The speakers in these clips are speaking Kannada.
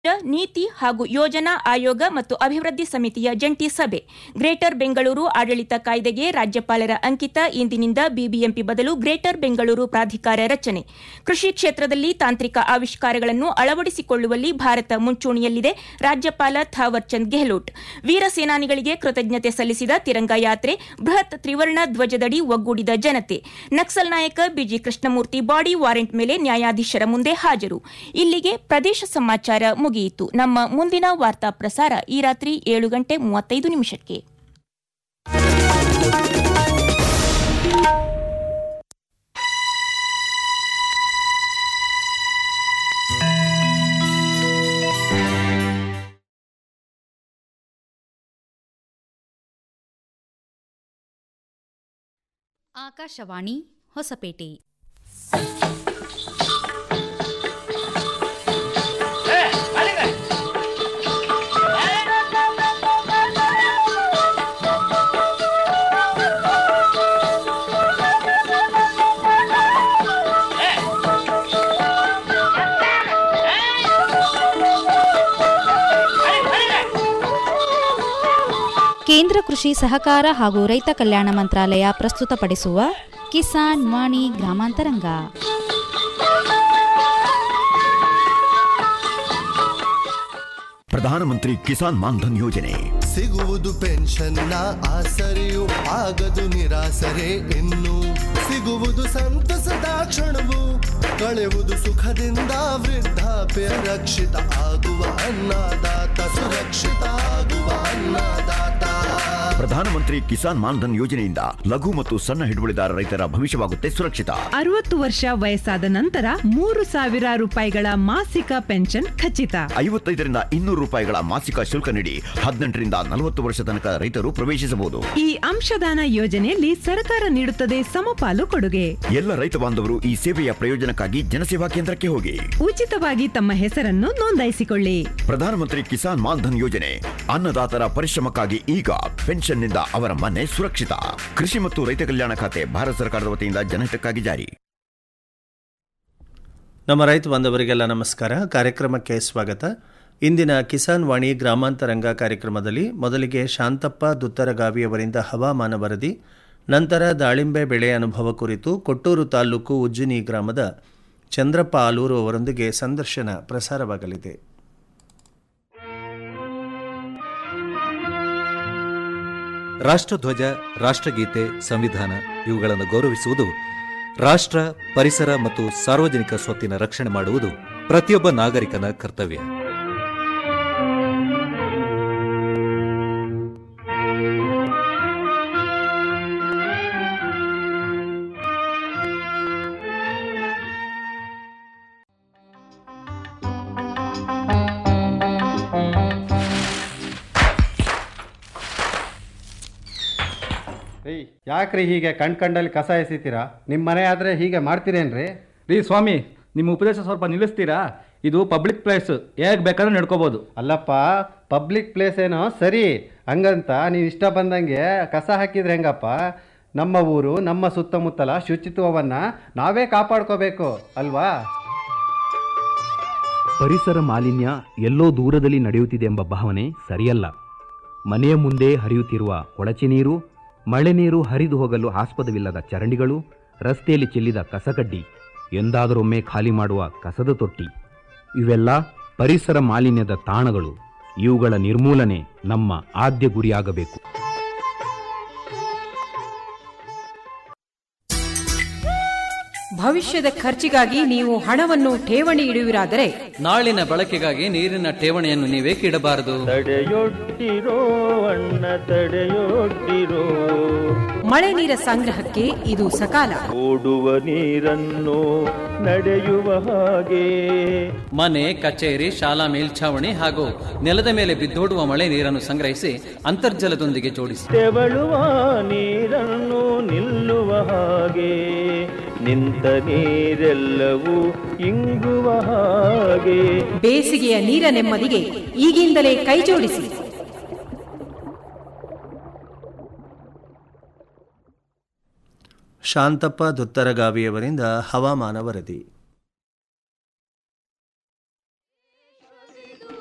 ನೀತಿ ಹಾಗೂ ಯೋಜನಾ ಆಯೋಗ ಮತ್ತು ಅಭಿವೃದ್ಧಿ ಸಮಿತಿಯ ಜಂಟಿ ಸಭೆ ಗ್ರೇಟರ್ ಬೆಂಗಳೂರು ಆಡಳಿತ ಕಾಯ್ದೆಗೆ ರಾಜ್ಯಪಾಲರ ಅಂಕಿತ ಇಂದಿನಿಂದ ಬಿಬಿಎಂಪಿ ಬದಲು ಗ್ರೇಟರ್ ಬೆಂಗಳೂರು ಪ್ರಾಧಿಕಾರ ರಚನೆ ಕೃಷಿ ಕ್ಷೇತ್ರದಲ್ಲಿ ತಾಂತ್ರಿಕ ಆವಿಷ್ಕಾರಗಳನ್ನು ಅಳವಡಿಸಿಕೊಳ್ಳುವಲ್ಲಿ ಭಾರತ ಮುಂಚೂಣಿಯಲ್ಲಿದೆ ರಾಜ್ಯಪಾಲ ಥಾವರ್ ಚಂದ್ ಗೆಹ್ಲೋಟ್ ವೀರ ಸೇನಾನಿಗಳಿಗೆ ಕೃತಜ್ಞತೆ ಸಲ್ಲಿಸಿದ ತಿರಂಗ ಯಾತ್ರೆ ಬೃಹತ್ ತ್ರಿವರ್ಣ ಧ್ವಜದಡಿ ಒಗ್ಗೂಡಿದ ಜನತೆ ನಕ್ಸಲ್ ನಾಯಕ ಬಿಜಿ ಕೃಷ್ಣಮೂರ್ತಿ ಬಾಡಿ ವಾರೆಂಟ್ ಮೇಲೆ ನ್ಯಾಯಾಧೀಶರ ಮುಂದೆ ಹಾಜರು ಇಲ್ಲಿಗೆ ಪ್ರದೇಶ ಸಮಾಚಾರ ಮುಗಿಯಿತು ನಮ್ಮ ಮುಂದಿನ ವಾರ್ತಾ ಪ್ರಸಾರ ಈ ರಾತ್ರಿ ಏಳು ಗಂಟೆ ಮೂವತ್ತೈದು ನಿಮಿಷಕ್ಕೆ ಆಕಾಶವಾಣಿ ಹೊಸಪೇಟೆ ಕೇಂದ್ರ ಕೃಷಿ ಸಹಕಾರ ಹಾಗೂ ರೈತ ಕಲ್ಯಾಣ ಮಂತ್ರಾಲಯ ಪ್ರಸ್ತುತಪಡಿಸುವ ಕಿಸಾನ್ ವಾಣಿ ಗ್ರಾಮಾಂತರಂಗ ಪ್ರಧಾನಮಂತ್ರಿ ಕಿಸಾನ್ ಮಾನ್ಧನ್ ಯೋಜನೆ ಸಿಗುವುದು ಪೆನ್ಷನ್ನ ಆಸರೆಯು ಆಗದು ನಿರಾಸರೆ ಇನ್ನು ಸಿಗುವುದು ಸಂತಸದ ಕ್ಷಣವು ಕಳೆಯುವುದು ಸುಖದಿಂದ ವೃದ್ಧಾಪ್ಯ ರಕ್ಷಿತ ಆಗುವ ಅನ್ನದಾತ ಸುರಕ್ಷಿತ ಆಗುವ ಅನ್ನದಾತ ಪ್ರಧಾನಮಂತ್ರಿ ಕಿಸಾನ್ ಮಾನ್ಧನ್ ಯೋಜನೆಯಿಂದ ಲಘು ಮತ್ತು ಸಣ್ಣ ಹಿಡುವಳಿದಾರ ರೈತರ ಭವಿಷ್ಯವಾಗುತ್ತೆ ಸುರಕ್ಷಿತ ಅರವತ್ತು ವರ್ಷ ವಯಸ್ಸಾದ ನಂತರ ಮೂರು ಸಾವಿರ ರೂಪಾಯಿಗಳ ಮಾಸಿಕ ಪೆನ್ಷನ್ ಖಚಿತ ಐವತ್ತೈದರಿಂದ ಇನ್ನೂರು ರೂಪಾಯಿಗಳ ಮಾಸಿಕ ಶುಲ್ಕ ನೀಡಿ ಹದಿನೆಂಟರಿಂದ ನಲವತ್ತು ವರ್ಷ ತನಕ ರೈತರು ಪ್ರವೇಶಿಸಬಹುದು ಈ ಅಂಶದಾನ ಯೋಜನೆಯಲ್ಲಿ ಸರ್ಕಾರ ನೀಡುತ್ತದೆ ಸಮಪಾಲು ಕೊಡುಗೆ ಎಲ್ಲ ರೈತ ಬಾಂಧವರು ಈ ಸೇವೆಯ ಪ್ರಯೋಜನಕ್ಕಾಗಿ ಜನಸೇವಾ ಕೇಂದ್ರಕ್ಕೆ ಹೋಗಿ ಉಚಿತವಾಗಿ ತಮ್ಮ ಹೆಸರನ್ನು ನೋಂದಾಯಿಸಿಕೊಳ್ಳಿ ಪ್ರಧಾನಮಂತ್ರಿ ಕಿಸಾನ್ ಮಾನ್ಧನ್ ಯೋಜನೆ ಅನ್ನದಾತರ ಪರಿಶ್ರಮಕ್ಕಾಗಿ ಈಗ ಪೆನ್ಷನ್ನಿಂದ ಅವರ ಮನೆ ಸುರಕ್ಷಿತ ಕೃಷಿ ಮತ್ತು ರೈತ ಕಲ್ಯಾಣ ಖಾತೆ ಭಾರತ ಸರ್ಕಾರದ ವತಿಯಿಂದ ಜನಹಿತಕ್ಕಾಗಿ ಜಾರಿ ನಮ್ಮ ರೈತ ಬಾಂಧವರಿಗೆಲ್ಲ ನಮಸ್ಕಾರ ಕಾರ್ಯಕ್ರಮಕ್ಕೆ ಸ್ವಾಗತ ಇಂದಿನ ಕಿಸಾನ್ ವಾಣಿ ಗ್ರಾಮಾಂತರಂಗ ಕಾರ್ಯಕ್ರಮದಲ್ಲಿ ಮೊದಲಿಗೆ ಶಾಂತಪ್ಪ ದುತ್ತರಗಾವಿಯವರಿಂದ ಹವಾಮಾನ ವರದಿ ನಂತರ ದಾಳಿಂಬೆ ಬೆಳೆ ಅನುಭವ ಕುರಿತು ಕೊಟ್ಟೂರು ತಾಲೂಕು ಉಜ್ಜಿನಿ ಗ್ರಾಮದ ಚಂದ್ರಪ್ಪ ಆಲೂರು ಅವರೊಂದಿಗೆ ಸಂದರ್ಶನ ಪ್ರಸಾರವಾಗಲಿದೆ ರಾಷ್ಟ್ರಧ್ವಜ ರಾಷ್ಟ್ರಗೀತೆ ಸಂವಿಧಾನ ಇವುಗಳನ್ನು ಗೌರವಿಸುವುದು ರಾಷ್ಟ್ರ ಪರಿಸರ ಮತ್ತು ಸಾರ್ವಜನಿಕ ಸ್ವತ್ತಿನ ರಕ್ಷಣೆ ಮಾಡುವುದು ಪ್ರತಿಯೊಬ್ಬ ನಾಗರಿಕನ ಕರ್ತವ್ಯ ಏಯ್ ಯಾಕ್ರಿ ಹೀಗೆ ಕಣ್ ಕಂಡಲ್ಲಿ ಕಸ ಎಸಿತೀರಾ ನಿಮ್ಮ ಮನೆ ಆದರೆ ಹೀಗೆ ಮಾಡ್ತೀರೇನ್ರಿ ರೀ ಸ್ವಾಮಿ ನಿಮ್ಮ ಉಪದೇಶ ಸ್ವಲ್ಪ ನಿಲ್ಲಿಸ್ತೀರಾ ಇದು ಪಬ್ಲಿಕ್ ಪ್ಲೇಸ್ ಹೇಗೆ ಬೇಕಾದ್ರೂ ನಡ್ಕೋಬೋದು ಅಲ್ಲಪ್ಪ ಪಬ್ಲಿಕ್ ಪ್ಲೇಸ್ ಏನೋ ಸರಿ ಹಂಗಂತ ನೀವು ಇಷ್ಟ ಬಂದಂಗೆ ಕಸ ಹಾಕಿದ್ರೆ ಹೆಂಗಪ್ಪ ನಮ್ಮ ಊರು ನಮ್ಮ ಸುತ್ತಮುತ್ತಲ ಶುಚಿತ್ವವನ್ನು ನಾವೇ ಕಾಪಾಡ್ಕೋಬೇಕು ಅಲ್ವಾ ಪರಿಸರ ಮಾಲಿನ್ಯ ಎಲ್ಲೋ ದೂರದಲ್ಲಿ ನಡೆಯುತ್ತಿದೆ ಎಂಬ ಭಾವನೆ ಸರಿಯಲ್ಲ ಮನೆಯ ಮುಂದೆ ಹರಿಯುತ್ತಿರುವ ಕೊಳಚೆ ನೀರು ಮಳೆ ನೀರು ಹರಿದು ಹೋಗಲು ಆಸ್ಪದವಿಲ್ಲದ ಚರಂಡಿಗಳು ರಸ್ತೆಯಲ್ಲಿ ಚೆಲ್ಲಿದ ಕಸಕಡ್ಡಿ ಎಂದಾದರೊಮ್ಮೆ ಖಾಲಿ ಮಾಡುವ ಕಸದ ತೊಟ್ಟಿ ಇವೆಲ್ಲ ಪರಿಸರ ಮಾಲಿನ್ಯದ ತಾಣಗಳು ಇವುಗಳ ನಿರ್ಮೂಲನೆ ನಮ್ಮ ಆದ್ಯ ಗುರಿಯಾಗಬೇಕು ಭವಿಷ್ಯದ ಖರ್ಚಿಗಾಗಿ ನೀವು ಹಣವನ್ನು ಠೇವಣಿ ಇಡುವಿರಾದರೆ ನಾಳಿನ ಬಳಕೆಗಾಗಿ ನೀರಿನ ಠೇವಣಿಯನ್ನು ನೀವೇಕೆ ಇಡಬಾರದು ತಡೆಯೊಡ್ಡಿರೋ ಅಣ್ಣ ತಡೆಯೊಡ್ಡಿರೋ ಮಳೆ ನೀರ ಸಂಗ್ರಹಕ್ಕೆ ಇದು ಸಕಾಲ ಓಡುವ ನೀರನ್ನು ನಡೆಯುವ ಹಾಗೆ ಮನೆ ಕಚೇರಿ ಶಾಲಾ ಮೇಲ್ಛಾವಣಿ ಹಾಗೂ ನೆಲದ ಮೇಲೆ ಬಿದ್ದೋಡುವ ಮಳೆ ನೀರನ್ನು ಸಂಗ್ರಹಿಸಿ ಅಂತರ್ಜಲದೊಂದಿಗೆ ಜೋಡಿಸಿ ತೆವಳುವ ನೀರನ್ನು ನಿಲ್ಲುವ ಹಾಗೆ ನಿಂತ ನೀರೆಲ್ಲವೂ ಇಂಗುವ ಹಾಗೆ ಬೇಸಿಗೆಯ ನೀರ ನೆಮ್ಮದಿಗೆ ಈಗಿಂದಲೇ ಕೈಜೋಡಿಸಿ ಶಾಂತಪ್ಪ ದುತ್ತರಗಾವಿಯವರಿಂದ ಹವಾಮಾನ ವರದಿ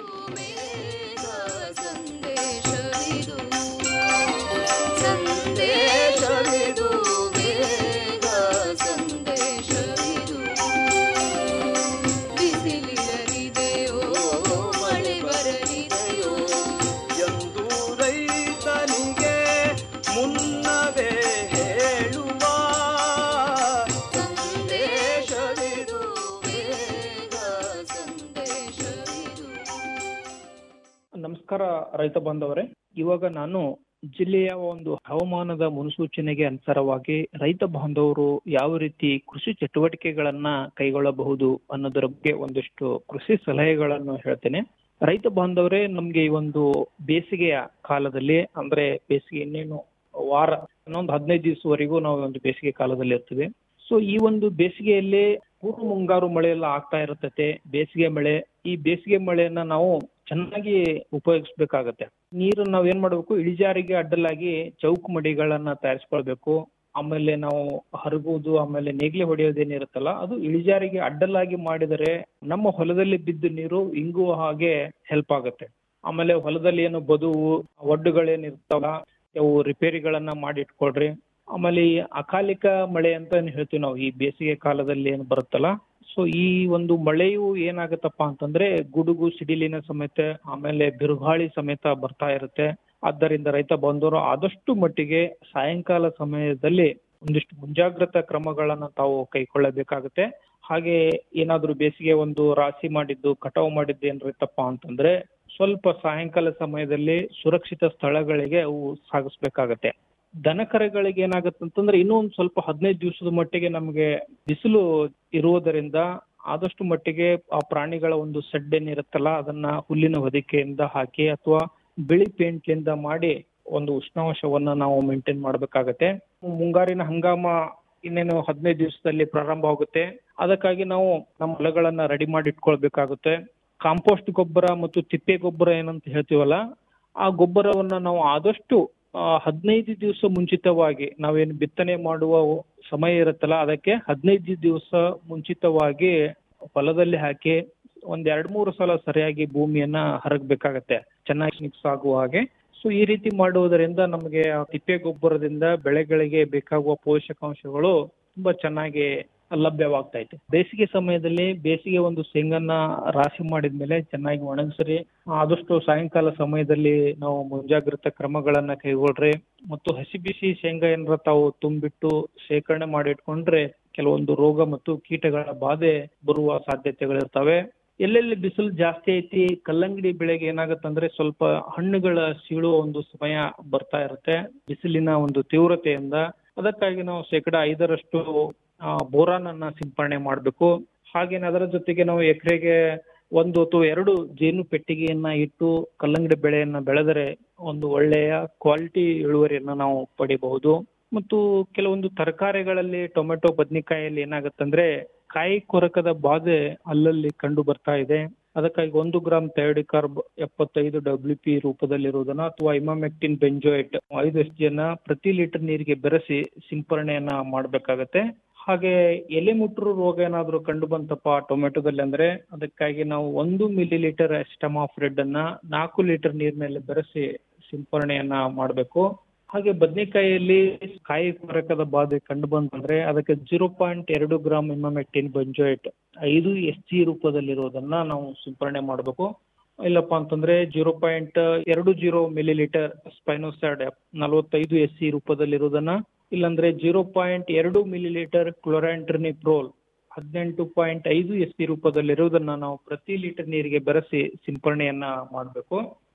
ನಮಸ್ಕಾರ ರೈತ ಬಾಂಧವರೇ ಇವಾಗ ನಾನು ಜಿಲ್ಲೆಯ ಒಂದು ಹವಾಮಾನದ ಮುನ್ಸೂಚನೆಗೆ ಅನುಸಾರವಾಗಿ ರೈತ ಬಾಂಧವರು ಯಾವ ರೀತಿ ಕೃಷಿ ಚಟುವಟಿಕೆಗಳನ್ನ ಕೈಗೊಳ್ಳಬಹುದು ಅನ್ನೋದರ ಬಗ್ಗೆ ಒಂದಿಷ್ಟು ಕೃಷಿ ಸಲಹೆಗಳನ್ನು ಹೇಳ್ತೇನೆ ರೈತ ಬಾಂಧವರೇ ನಮ್ಗೆ ಈ ಒಂದು ಬೇಸಿಗೆಯ ಕಾಲದಲ್ಲಿ ಅಂದ್ರೆ ಬೇಸಿಗೆ ಇನ್ನೇನು ವಾರ ಇನ್ನೊಂದು ಹದಿನೈದು ದಿವಸವರೆಗೂ ನಾವು ಒಂದು ಬೇಸಿಗೆ ಕಾಲದಲ್ಲಿ ಇರ್ತೀವಿ ಸೊ ಈ ಒಂದು ಬೇಸಿಗೆಯಲ್ಲಿ ಪೂರ್ವ ಮುಂಗಾರು ಮಳೆ ಎಲ್ಲ ಆಗ್ತಾ ಇರುತ್ತತೆ ಬೇಸಿಗೆ ಮಳೆ ಈ ಬೇಸಿಗೆ ಮಳೆಯನ್ನ ನಾವು ಚೆನ್ನಾಗಿ ಉಪಯೋಗಿಸ್ಬೇಕಾಗತ್ತೆ ನೀರು ನಾವ್ ಏನ್ ಮಾಡ್ಬೇಕು ಇಳಿಜಾರಿಗೆ ಅಡ್ಡಲಾಗಿ ಚೌಕು ಮಡಿಗಳನ್ನ ತಯಾರಿಸ್ಕೊಳ್ಬೇಕು ಆಮೇಲೆ ನಾವು ಹರಗುವುದು ಆಮೇಲೆ ನೇಗ್ಲೆ ಹೊಡೆಯೋದೇನಿರುತ್ತಲ್ಲ ಅದು ಇಳಿಜಾರಿಗೆ ಅಡ್ಡಲಾಗಿ ಮಾಡಿದರೆ ನಮ್ಮ ಹೊಲದಲ್ಲಿ ಬಿದ್ದ ನೀರು ಇಂಗುವ ಹಾಗೆ ಹೆಲ್ಪ್ ಆಗುತ್ತೆ ಆಮೇಲೆ ಹೊಲದಲ್ಲಿ ಏನು ಬದುವು ಒಡ್ಡುಗಳೇನಿರ್ತಾವ ಅವು ರಿಪೇರಿಗಳನ್ನ ಮಾಡಿ ಇಟ್ಕೊಳ್ರಿ ಆಮೇಲೆ ಈ ಅಕಾಲಿಕ ಮಳೆ ಅಂತ ಏನ್ ಹೇಳ್ತೀವಿ ನಾವು ಈ ಬೇಸಿಗೆ ಕಾಲದಲ್ಲಿ ಏನು ಬರುತ್ತಲ್ಲ ಸೊ ಈ ಒಂದು ಮಳೆಯು ಏನಾಗುತ್ತಪ್ಪ ಅಂತಂದ್ರೆ ಗುಡುಗು ಸಿಡಿಲಿನ ಸಮೇತ ಆಮೇಲೆ ಬಿರುಗಾಳಿ ಸಮೇತ ಬರ್ತಾ ಇರುತ್ತೆ ಆದ್ದರಿಂದ ರೈತ ಬಂದವರು ಆದಷ್ಟು ಮಟ್ಟಿಗೆ ಸಾಯಂಕಾಲ ಸಮಯದಲ್ಲಿ ಒಂದಿಷ್ಟು ಮುಂಜಾಗ್ರತಾ ಕ್ರಮಗಳನ್ನ ತಾವು ಕೈಗೊಳ್ಳಬೇಕಾಗುತ್ತೆ ಹಾಗೆ ಏನಾದ್ರೂ ಬೇಸಿಗೆ ಒಂದು ರಾಶಿ ಮಾಡಿದ್ದು ಕಟಾವು ಮಾಡಿದ್ದು ಏನಿರುತ್ತಪ್ಪ ಅಂತಂದ್ರೆ ಸ್ವಲ್ಪ ಸಾಯಂಕಾಲ ಸಮಯದಲ್ಲಿ ಸುರಕ್ಷಿತ ಸ್ಥಳಗಳಿಗೆ ಅವು ಸಾಗಿಸ್ಬೇಕಾಗತ್ತೆ ದನಕರೆಗಳಿಗೆ ಏನಾಗುತ್ತೆ ಅಂತಂದ್ರೆ ಇನ್ನೂ ಒಂದು ಸ್ವಲ್ಪ ಹದಿನೈದು ದಿವಸದ ಮಟ್ಟಿಗೆ ನಮಗೆ ಬಿಸಿಲು ಇರುವುದರಿಂದ ಆದಷ್ಟು ಮಟ್ಟಿಗೆ ಆ ಪ್ರಾಣಿಗಳ ಒಂದು ಸೆಡ್ ಏನಿರುತ್ತಲ್ಲ ಅದನ್ನ ಹುಲ್ಲಿನ ಹೊದಿಕೆಯಿಂದ ಹಾಕಿ ಅಥವಾ ಬಿಳಿ ಪೇಂಟ್ಲಿಂದ ಮಾಡಿ ಒಂದು ಉಷ್ಣಾಂಶವನ್ನ ನಾವು ಮೇಂಟೈನ್ ಮಾಡ್ಬೇಕಾಗತ್ತೆ ಮುಂಗಾರಿನ ಹಂಗಾಮ ಇನ್ನೇನು ಹದಿನೈದು ದಿವಸದಲ್ಲಿ ಪ್ರಾರಂಭ ಆಗುತ್ತೆ ಅದಕ್ಕಾಗಿ ನಾವು ನಮ್ಮ ಹೊಲಗಳನ್ನ ರೆಡಿ ಮಾಡಿ ಇಟ್ಕೊಳ್ಬೇಕಾಗುತ್ತೆ ಕಾಂಪೋಸ್ಟ್ ಗೊಬ್ಬರ ಮತ್ತು ತಿಪ್ಪೆ ಗೊಬ್ಬರ ಏನಂತ ಹೇಳ್ತೀವಲ್ಲ ಆ ಗೊಬ್ಬರವನ್ನ ನಾವು ಆದಷ್ಟು ಆ, ಹದಿನೈದು ದಿವಸ ಮುಂಚಿತವಾಗಿ ನಾವೇನು ಬಿತ್ತನೆ ಮಾಡುವ ಸಮಯ ಇರುತ್ತಲ್ಲ ಅದಕ್ಕೆ ಹದಿನೈದು ದಿವಸ ಮುಂಚಿತವಾಗಿ ಹೊಲದಲ್ಲಿ ಹಾಕಿ ಒಂದ್ ಎರಡ್ ಮೂರು ಸಲ ಸರಿಯಾಗಿ ಭೂಮಿಯನ್ನ ಹರಗ್ಬೇಕಾಗತ್ತೆ ಚೆನ್ನಾಗಿ ಮಿಕ್ಸ್ ಆಗುವ ಹಾಗೆ ಸೊ ಈ ರೀತಿ ಮಾಡುವುದರಿಂದ ನಮಗೆ ಆ ತಿಪ್ಪೆ ಗೊಬ್ಬರದಿಂದ ಬೆಳೆಗಳಿಗೆ ಬೇಕಾಗುವ ಪೋಷಕಾಂಶಗಳು ತುಂಬಾ ಚೆನ್ನಾಗಿ ಲಭ್ಯವಾಗ್ತಾ ಇದೆ ಬೇಸಿಗೆ ಸಮಯದಲ್ಲಿ ಬೇಸಿಗೆ ಒಂದು ಶೇಂಗನ್ನ ರಾಶಿ ಮಾಡಿದ್ಮೇಲೆ ಚೆನ್ನಾಗಿ ಒಣಗಿಸ್ರಿ ಆದಷ್ಟು ಸಾಯಂಕಾಲ ಸಮಯದಲ್ಲಿ ನಾವು ಮುಂಜಾಗ್ರತಾ ಕ್ರಮಗಳನ್ನ ಕೈಗೊಳ್ರಿ ಮತ್ತು ಹಸಿ ಬಿಸಿ ಶೇಂಗಾ ಏನಾರ ತಾವು ತುಂಬಿಟ್ಟು ಶೇಖರಣೆ ಮಾಡಿ ಇಟ್ಕೊಂಡ್ರೆ ಕೆಲವೊಂದು ರೋಗ ಮತ್ತು ಕೀಟಗಳ ಬಾಧೆ ಬರುವ ಸಾಧ್ಯತೆಗಳಿರ್ತವೆ ಎಲ್ಲೆಲ್ಲಿ ಬಿಸಿಲು ಜಾಸ್ತಿ ಐತಿ ಕಲ್ಲಂಗಡಿ ಬೆಳೆಗೆ ಏನಾಗತ್ತಂದ್ರೆ ಸ್ವಲ್ಪ ಹಣ್ಣುಗಳ ಸೀಳುವ ಒಂದು ಸಮಯ ಬರ್ತಾ ಇರುತ್ತೆ ಬಿಸಿಲಿನ ಒಂದು ತೀವ್ರತೆಯಿಂದ ಅದಕ್ಕಾಗಿ ನಾವು ಶೇಕಡ ಐದರಷ್ಟು ಆ, ಬೋರಾನ್ ಅನ್ನ ಸಿಂಪರಣೆ ಮಾಡಬೇಕು ಹಾಗೇನೆ ಅದರ ಜೊತೆಗೆ ನಾವು ಎಕರೆಗೆ ಒಂದು ಅಥವಾ ಎರಡು ಜೇನು ಪೆಟ್ಟಿಗೆಯನ್ನ ಇಟ್ಟು ಕಲ್ಲಂಗಡಿ ಬೆಳೆಯನ್ನ ಬೆಳೆದರೆ ಒಂದು ಒಳ್ಳೆಯ ಕ್ವಾಲಿಟಿ ಇಳುವರಿಯನ್ನ ನಾವು ಪಡಿಬಹುದು ಮತ್ತು ಕೆಲವೊಂದು ತರಕಾರಿಗಳಲ್ಲಿ ಟೊಮೆಟೊ ಬದ್ನಿಕಾಯಲ್ಲಿ ಏನಾಗುತ್ತಂದ್ರೆ ಕಾಯಿ ಕೊರಕದ ಬಾಧೆ ಅಲ್ಲಲ್ಲಿ ಕಂಡು ಬರ್ತಾ ಇದೆ ಅದಕ್ಕಾಗಿ ಒಂದು ಗ್ರಾಮ್ ಥೈಡಿಕಾರ್ಬ್ ಎಪ್ಪತ್ತೈದು ಡಬ್ಲ್ಯೂ ಪಿ ರೂಪದಲ್ಲಿರುವುದನ್ನ ಅಥವಾ ಇಮಾಮೆಕ್ಟಿನ್ ಬೆಂಜೋಯಿಟ್ ಐದು ಎಸ್ ಜಿಯನ್ನ ಪ್ರತಿ ಲೀಟರ್ ನೀರಿಗೆ ಬೆರೆಸಿ ಸಿಂಪರಣೆಯನ್ನ ಮಾಡಬೇಕಾಗತ್ತೆ ಹಾಗೆ ಎಲೆ ಮುಟ್ರು ರೋಗ ಏನಾದ್ರೂ ಕಂಡು ಬಂತಪ್ಪ ಟೊಮೆಟೊದಲ್ಲಿ ಅಂದ್ರೆ ಅದಕ್ಕಾಗಿ ನಾವು ಒಂದು ಮಿಲಿ ಲೀಟರ್ ರೆಡ್ ಅನ್ನ ನಾಲ್ಕು ಲೀಟರ್ ನೀರಿನಲ್ಲಿ ಬೆರೆಸಿ ಸಿಂಪರಣೆಯನ್ನ ಮಾಡಬೇಕು ಹಾಗೆ ಬದನೆಕಾಯಿಯಲ್ಲಿ ಕಾಯಿ ಕೊರಕದ ಬಾಧೆ ಕಂಡು ಬಂತಂದ್ರೆ ಅದಕ್ಕೆ ಜೀರೋ ಪಾಯಿಂಟ್ ಎರಡು ಗ್ರಾಮ್ ಇಮಾಮೆಕ್ಟಿನ್ ಬೆಂಜೋಯಿಟ್ ಐದು ಎಸ್ ಜಿ ರೂಪದಲ್ಲಿರೋದನ್ನ ನಾವು ಸಿಂಪರಣೆ ಮಾಡಬೇಕು ಇಲ್ಲಪ್ಪ ಅಂತಂದ್ರೆ ಜೀರೋ ಪಾಯಿಂಟ್ ಎರಡು ಜೀರೋ ಮಿಲಿ ಲೀಟರ್ ಸ್ಪೈನೋಸ್ಯಾಡ್ ನಲವತ್ತೈದು ಎಸ್ ಸಿ ರೂಪದಲ್ಲಿರೋದನ್ನ ಇಲ್ಲಾಂದ್ರೆ ಜೀರೋ ಪಾಯಿಂಟ್ ಎರಡು ಮಿಲಿ ಲೀಟರ್ ಕ್ಲೋರಾಂಟ್ರಿನಿಪ್ರೋಲ್ ಹದಿನೆಂಟು ಪಾಯಿಂಟ್ ಐದು ಎಸ್ ಸಿ ರೂಪದಲ್ಲಿರುವುದನ್ನ ನಾವು ಪ್ರತಿ ಲೀಟರ್ ನೀರಿಗೆ ಬೆರೆಸಿ ಸಿಂಪರಣೆಯನ್ನ ಮಾಡಬೇಕು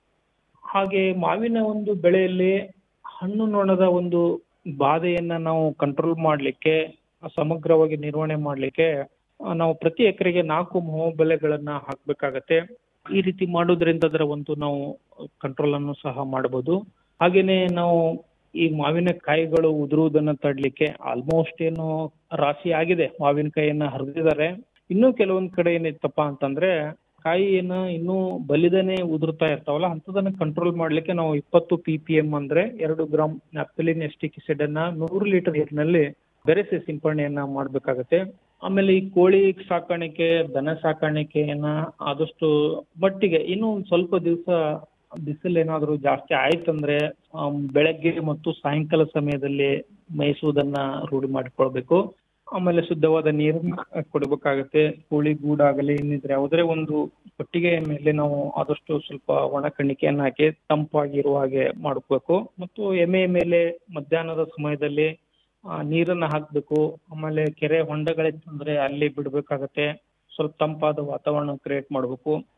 ಹಾಗೆ ಮಾವಿನ ಒಂದು ಬೆಳೆಯಲ್ಲಿ ಹಣ್ಣು ನೊಣದ ಒಂದು ಬಾಧೆಯನ್ನ ನಾವು ಕಂಟ್ರೋಲ್ ಮಾಡಲಿಕ್ಕೆ ಸಮಗ್ರವಾಗಿ ನಿರ್ವಹಣೆ ಮಾಡಲಿಕ್ಕೆ ನಾವು ಪ್ರತಿ ಎಕರೆಗೆ ನಾಲ್ಕು ಮೊಹ ಬೆಲೆಗಳನ್ನ ಹಾಕ್ಬೇಕಾಗತ್ತೆ ಈ ರೀತಿ ಮಾಡೋದ್ರಿಂದ ಅದರ ಒಂದು ನಾವು ಕಂಟ್ರೋಲ್ ಅನ್ನು ಸಹ ಮಾಡಬಹುದು ಹಾಗೇನೆ ನಾವು ಈ ಮಾವಿನ ಕಾಯಿಗಳು ಉದುರುವುದನ್ನ ತಡ್ಲಿಕ್ಕೆ ಆಲ್ಮೋಸ್ಟ್ ಏನು ರಾಶಿ ಆಗಿದೆ ಮಾವಿನಕಾಯಿಯನ್ನ ಹರಿದಿದ್ದಾರೆ ಇನ್ನೂ ಕೆಲವೊಂದ್ ಕಡೆ ಏನಿತ್ತಪ್ಪ ಅಂತಂದ್ರೆ ಕಾಯಿಯನ್ನ ಇನ್ನೂ ಬಲಿದನೆ ಉದುರ್ತಾ ಇರ್ತಾವಲ್ಲ ಅಂತದನ್ನ ಕಂಟ್ರೋಲ್ ಮಾಡ್ಲಿಕ್ಕೆ ನಾವು ಇಪ್ಪತ್ತು ಪಿ ಪಿ ಎಂ ಅಂದ್ರೆ ಎರಡು ಗ್ರಾಮ್ ನ್ಯಾಪ್ತಲಿನ್ ಎಸ್ಟಿಕ್ ಆಸಿಡ್ ಅನ್ನ ನೂರು ಲೀಟರ್ ನೀರಿನಲ್ಲಿ ಬೆರೆಸಿ ಸಿಂಪರಣೆಯನ್ನ ಮಾಡ್ಬೇಕಾಗತ್ತೆ ಆಮೇಲೆ ಈ ಕೋಳಿ ಸಾಕಾಣಿಕೆ ದನ ಸಾಕಾಣಿಕೆಯನ್ನ ಆದಷ್ಟು ಮಟ್ಟಿಗೆ ಇನ್ನೂ ಒಂದ್ ಸ್ವಲ್ಪ ದಿವಸ ಬಿಸಿಲು ಏನಾದ್ರೂ ಜಾಸ್ತಿ ಆಯ್ತಂದ್ರೆ ಆಮ್, ಬೆಳಗ್ಗೆ ಮತ್ತು ಸಾಯಂಕಾಲ ಸಮಯದಲ್ಲಿ ಮೇಯಿಸುವುದನ್ನ ರೂಢಿ ಮಾಡಿಕೊಳ್ಬೇಕು ಆಮೇಲೆ ಶುದ್ಧವಾದ ನೀರನ್ನ ಕೊಡಬೇಕಾಗತ್ತೆ ಕೋಳಿ ಗೂಡಾಗಲಿ ಇನ್ನಿದ್ರೆ ಯಾವುದೇ ಒಂದು ಕೊಟ್ಟಿಗೆಯ ಮೇಲೆ ನಾವು ಆದಷ್ಟು ಸ್ವಲ್ಪ ಒಣ ಕಣ್ಣಿಕೆಯನ್ನ ಹಾಕಿ ತಂಪಾಗಿರುವ ಹಾಗೆ ಮಾಡ್ಕೋಬೇಕು ಮತ್ತು ಎಮೆಯ ಮೇಲೆ ಮಧ್ಯಾಹ್ನದ ಸಮಯದಲ್ಲಿ ಆ, ನೀರನ್ನ ಹಾಕ್ಬೇಕು ಆಮೇಲೆ ಕೆರೆ ಹೊಂಡಗಳಿತ್ತಂದ್ರೆ ಅಲ್ಲಿ ಬಿಡ್ಬೇಕಾಗತ್ತೆ ಸ್ವಲ್ಪ ತಂಪಾದ ವಾತಾವರಣ ಕ್ರಿಯೇಟ್ ಮಾಡ್ಬೇಕು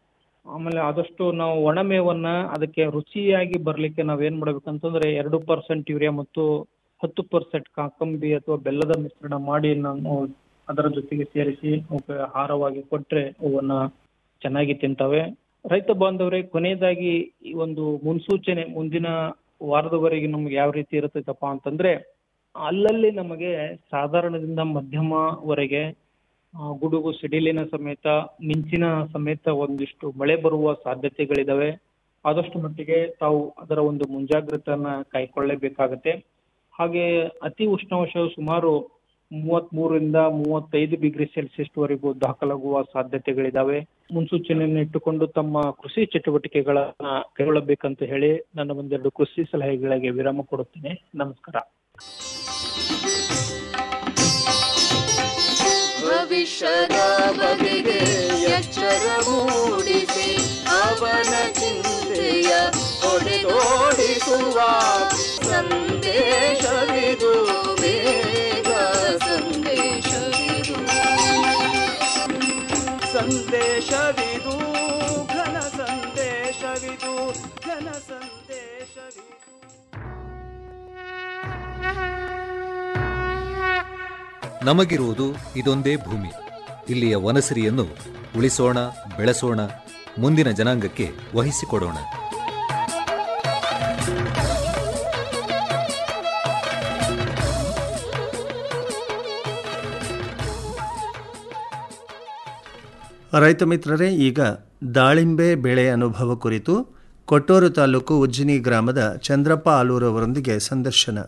ಆಮೇಲೆ ಆದಷ್ಟು ನಾವು ಒಣಮೇವನ್ನ ಅದಕ್ಕೆ ರುಚಿಯಾಗಿ ಬರ್ಲಿಕ್ಕೆ ನಾವೇನ್ ಮಾಡ್ಬೇಕಂತಂದ್ರೆ ಎರಡು ಪರ್ಸೆಂಟ್ ಯೂರಿಯಾ ಮತ್ತು ಹತ್ತು ಪರ್ಸೆಂಟ್ ಕಾಕಂಬಿ ಅಥವಾ ಬೆಲ್ಲದ ಮಿಶ್ರಣ ಮಾಡಿ ನಾನು ಅದರ ಜೊತೆಗೆ ಸೇರಿಸಿ ಅವಕ್ಕೆ ಆಹಾರವಾಗಿ ಕೊಟ್ರೆ ಅವನ್ನ ಚೆನ್ನಾಗಿ ತಿಂತವೆ ರೈತ ಬಾಂಧವರೇ ಕೊನೆಯದಾಗಿ ಈ ಒಂದು ಮುನ್ಸೂಚನೆ ಮುಂದಿನ ವಾರದವರೆಗೆ ನಮ್ಗೆ ಯಾವ ರೀತಿ ಇರುತ್ತೈತಪ್ಪ ಅಂತಂದ್ರೆ ಅಲ್ಲಲ್ಲಿ ನಮಗೆ ಸಾಧಾರಣದಿಂದ ಮಧ್ಯಮವರೆಗೆ ಆ, ಗುಡುಗು ಸಿಡಿಲಿನ ಸಮೇತ ಮಿಂಚಿನ ಸಮೇತ ಒಂದಿಷ್ಟು ಮಳೆ ಬರುವ ಸಾಧ್ಯತೆಗಳಿದಾವೆ ಆದಷ್ಟು ಮಟ್ಟಿಗೆ ತಾವು ಅದರ ಒಂದು ಮುಂಜಾಗ್ರತೆಯನ್ನ ಕೈಗೊಳ್ಳಬೇಕಾಗತ್ತೆ ಹಾಗೆ ಅತಿ ಉಷ್ಣಾಂಶವು ಸುಮಾರು ಮೂವತ್ತ್ ಮೂರರಿಂದ ಮೂವತ್ತೈದು ಡಿಗ್ರಿ ಸೆಲ್ಸಿಯಸ್ ವರೆಗೂ ದಾಖಲಾಗುವ ಸಾಧ್ಯತೆಗಳಿದಾವೆ ಮುನ್ಸೂಚನೆಯನ್ನು ಇಟ್ಟುಕೊಂಡು ತಮ್ಮ ಕೃಷಿ ಚಟುವಟಿಕೆಗಳನ್ನ ಕೈಗೊಳ್ಳಬೇಕಂತ ಹೇಳಿ ನನ್ನ ಒಂದೆರಡು ಕೃಷಿ ಸಲಹೆಗಳಿಗೆ ವಿರಾಮ ಕೊಡುತ್ತೇನೆ ನಮಸ್ಕಾರ ಭವಿಷ್ಯದ ಬಗೆಗೆ ಎಚ್ಚರ ಮೂಡಿಸಿ ಅವನ ಚಿಂತೆಯ ಹೊಡೆದೋಡಿಸುವ ಸಂದೇಶವಿದು ಬೇಗ ಸಂದೇಶವಿದು ಸಂದೇಶವಿದು ಘನ ಸಂದೇಶವಿದು ಘನ ಸಂದೇಶವಿದು ನಮಗಿರುವುದು ಇದೊಂದೇ ಭೂಮಿ ಇಲ್ಲಿಯ ವನಸಿರಿಯನ್ನು ಉಳಿಸೋಣ ಬೆಳೆಸೋಣ ಮುಂದಿನ ಜನಾಂಗಕ್ಕೆ ವಹಿಸಿಕೊಡೋಣ ರೈತ ಮಿತ್ರರೇ ಈಗ ದಾಳಿಂಬೆ ಬೆಳೆ ಅನುಭವ ಕುರಿತು ಕೊಟ್ಟೂರು ತಾಲೂಕು ಉಜ್ಜಿನಿ ಗ್ರಾಮದ ಚಂದ್ರಪ್ಪ ಆಲೂರು ಅವರೊಂದಿಗೆ ಸಂದರ್ಶನ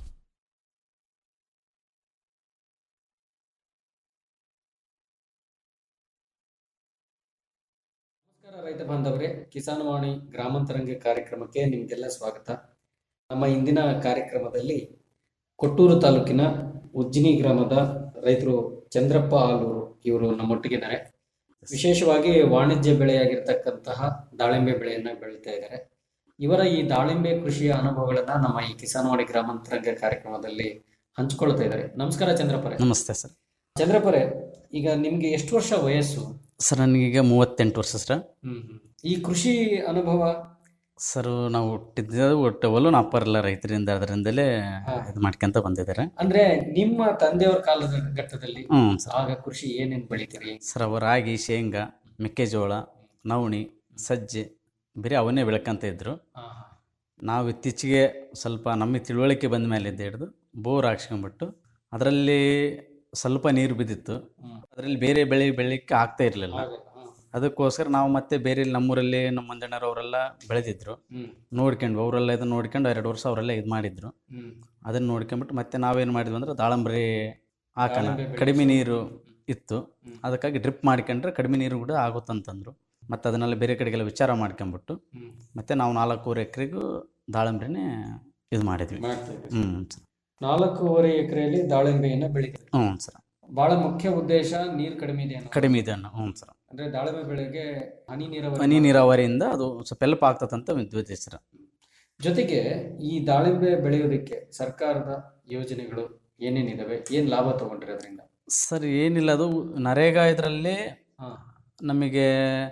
ನಮಸ್ಕಾರ ರೈತ ಬಾಂಧವರೇ ಕಿಸಾನ್ ವಾಣಿ ಗ್ರಾಮಾಂತರಂಗ ಕಾರ್ಯಕ್ರಮಕ್ಕೆ ನಿಮಗೆಲ್ಲ ಸ್ವಾಗತ ನಮ್ಮ ಇಂದಿನ ಕಾರ್ಯಕ್ರಮದಲ್ಲಿ ಕೊಟ್ಟೂರು ತಾಲೂಕಿನ ಉಜ್ಜಿನಿ ಗ್ರಾಮದ ರೈತರು ಚಂದ್ರಪ್ಪ ಆಲೂರು ಇವರು ನಮ್ಮೊಟ್ಟಿಗಿದ್ದಾರೆ ವಿಶೇಷವಾಗಿ ವಾಣಿಜ್ಯ ಬೆಳೆಯಾಗಿರ್ತಕ್ಕಂತಹ ದಾಳಿಂಬೆ ಬೆಳೆಯನ್ನ ಬೆಳೀತಾ ಇದ್ದಾರೆ ಇವರ ಈ ದಾಳಿಂಬೆ ಕೃಷಿಯ ಅನುಭವಗಳನ್ನ ನಮ್ಮ ಈ ಕಿಸಾನ್ ವಾಣಿ ಗ್ರಾಮಾಂತರಂಗ ಕಾರ್ಯಕ್ರಮದಲ್ಲಿ ಹಂಚ್ಕೊಳ್ತಾ ಇದ್ದಾರೆ ನಮಸ್ಕಾರ ಚಂದ್ರಪ್ಪರೇ ನಮಸ್ತೆ ಸರ್ ಚಂದ್ರಪ್ಪರೇ ಈಗ ನಿಮ್ಗೆ ಎಷ್ಟು ವರ್ಷ ವಯಸ್ಸು ಸರ್ ನನಗೀಗ ಮೂವತ್ತೆಂಟು ವರ್ಷ ಸರ್ ಹ್ಮ್ ಹ್ಮ್. ಈ ಕೃಷಿ ಅನುಭವ ಸರ್ ನಾವು ಹುಟ್ಟಿದ್ದು ಒಟ್ಟು ಒಲು ಅಪ್ಪರೆಲ್ಲ ರೈತರಿಂದ ಅದರಿಂದಲೇ ಇದು ಮಾಡ್ಕೊಂತ ಬಂದಿದ್ದಾರೆ ಅಂದ್ರೆ ನಿಮ್ಮ ತಂದೆಯವರ ಕಾಲದ ಘಟ್ಟದಲ್ಲಿ ಹ್ಮ್ ಸರ್. ಆಗ ಕೃಷಿ ಏನೇನ್ ಬೆಳಿತೀರಿ ಸರ್ ಅವು ರಾಗಿ ಶೇಂಗಾ ಮೆಕ್ಕೆಜೋಳ ನವಣಿ ಸಜ್ಜೆ ಬರೀ ಅವನ್ನೇ ಬೆಳ್ಕೊಂತ ಇದ್ರು ನಾವು ಇತ್ತೀಚೆಗೆ ಸ್ವಲ್ಪ ನಮಗೆ ತಿಳುವಳಿಕೆ ಬಂದ ಮೇಲಿಂದ ಹಿಡಿದು ಬೋರ್ ಹಾಕ್ಸ್ಕೊಂಡ್ಬಿಟ್ಟು ಅದರಲ್ಲಿ ಸ್ವಲ್ಪ ನೀರು ಬಿದ್ದಿತ್ತು ಅದರಲ್ಲಿ ಬೇರೆ ಬೆಳೆ ಬೆಳಿಲಿಕ್ಕೆ ಆಗ್ತಾ ಇರಲಿಲ್ಲ ಅದಕ್ಕೋಸ್ಕರ ನಾವು ಮತ್ತೆ ಬೇರೆ ನಮ್ಮೂರಲ್ಲಿ ನಮ್ಮ ಮಂಜಣ್ಣರವರೆಲ್ಲ ಬೆಳೆದಿದ್ರು ಹ್ಮ್. ನೋಡ್ಕೊಂಡು ಅವರೆಲ್ಲ ಇದನ್ನ ನೋಡ್ಕೊಂಡು ಎರಡು ವರ್ಷ ಅವರೆಲ್ಲ ಇದು ಮಾಡಿದ್ರು ಹ್ಮ್. ಅದನ್ನ ನೋಡ್ಕೊಂಡ್ಬಿಟ್ಟು ಮತ್ತೆ ನಾವೇನು ಮಾಡಿದ್ವಿ ಅಂದ್ರೆ ದಾಳಂಬ್ರಿ ಹಾಕೋಣ ದಾಳಿಂಬೆ ಬೆಳೆ ಕಡಿಮೆ ನೀರು ಇತ್ತು ಅದಕ್ಕಾಗಿ ಡ್ರಿಪ್ ಮಾಡ್ಕೊಂಡ್ರೆ ಕಡಿಮೆ ನೀರು ಕೂಡ ಆಗುತ್ತಂತಂದ್ರು ಮತ್ತೆ ಅದನ್ನೆಲ್ಲ ಬೇರೆ ಕಡೆಗೆಲ್ಲ ವಿಚಾರ ಮಾಡ್ಕೊಂಬಿಟ್ಟು ಹ್ಮ್. ಮತ್ತೆ ನಾವು ನಾಲ್ಕೂವರೆ ಎಕರೆಗೂ ದಾಳಂಬ್ರಿನೇ ಇದು ಮಾಡಿದ್ವಿ ಮಾಡ್ತಾ ಇದ್ದೀರಿ. ಹ್ಞೂ ಸರ್ ನಾಲ್ಕೂವರೆ ಎಕರೆಯಲ್ಲಿ ದಾಳಿಂಬೆಯನ್ನ ಬೆಳಿತೀರಿ ಹ್ಞೂ ಸರ್ ಬಹಳ ಮುಖ್ಯ ಉದ್ದೇಶ ನೀರ್ ಕಡಿಮೆ ಇದೆ ಅನ್ನೋದು. ಕಡಿಮೆ ಇದೆ ಅನ್ನೋ ಹ್ಞೂ ಸರ್ ಅಂದ್ರೆ ದಾಳಿಂಬೆ ಬೆಳೆಗೆ ಹನಿ ನೀರಾವರಿ ಹನಿ ನೀರಾವರಿಯಿಂದ ಅದು ಸ್ವಲ್ಪ ಹೆಲ್ಪ್ ಆಗ್ತದಂತ ಉದ್ದೇಶ ಸರ್ ಜೊತೆಗೆ ಈ ದಾಳಿಂಬೆ ಬೆಳೆಯೋದಕ್ಕೆ ಸರ್ಕಾರದ ಯೋಜನೆಗಳು ಏನೇನಿದಾವೆ ಏನ್ ಲಾಭ ತಗೊಂಡ್ರಿ ಅದರಿಂದ ಸರ್ ಏನಿಲ್ಲ ಅದು ನರೇಗಾ ಇದರಲ್ಲಿ ಹಾ. ನಮಗೆ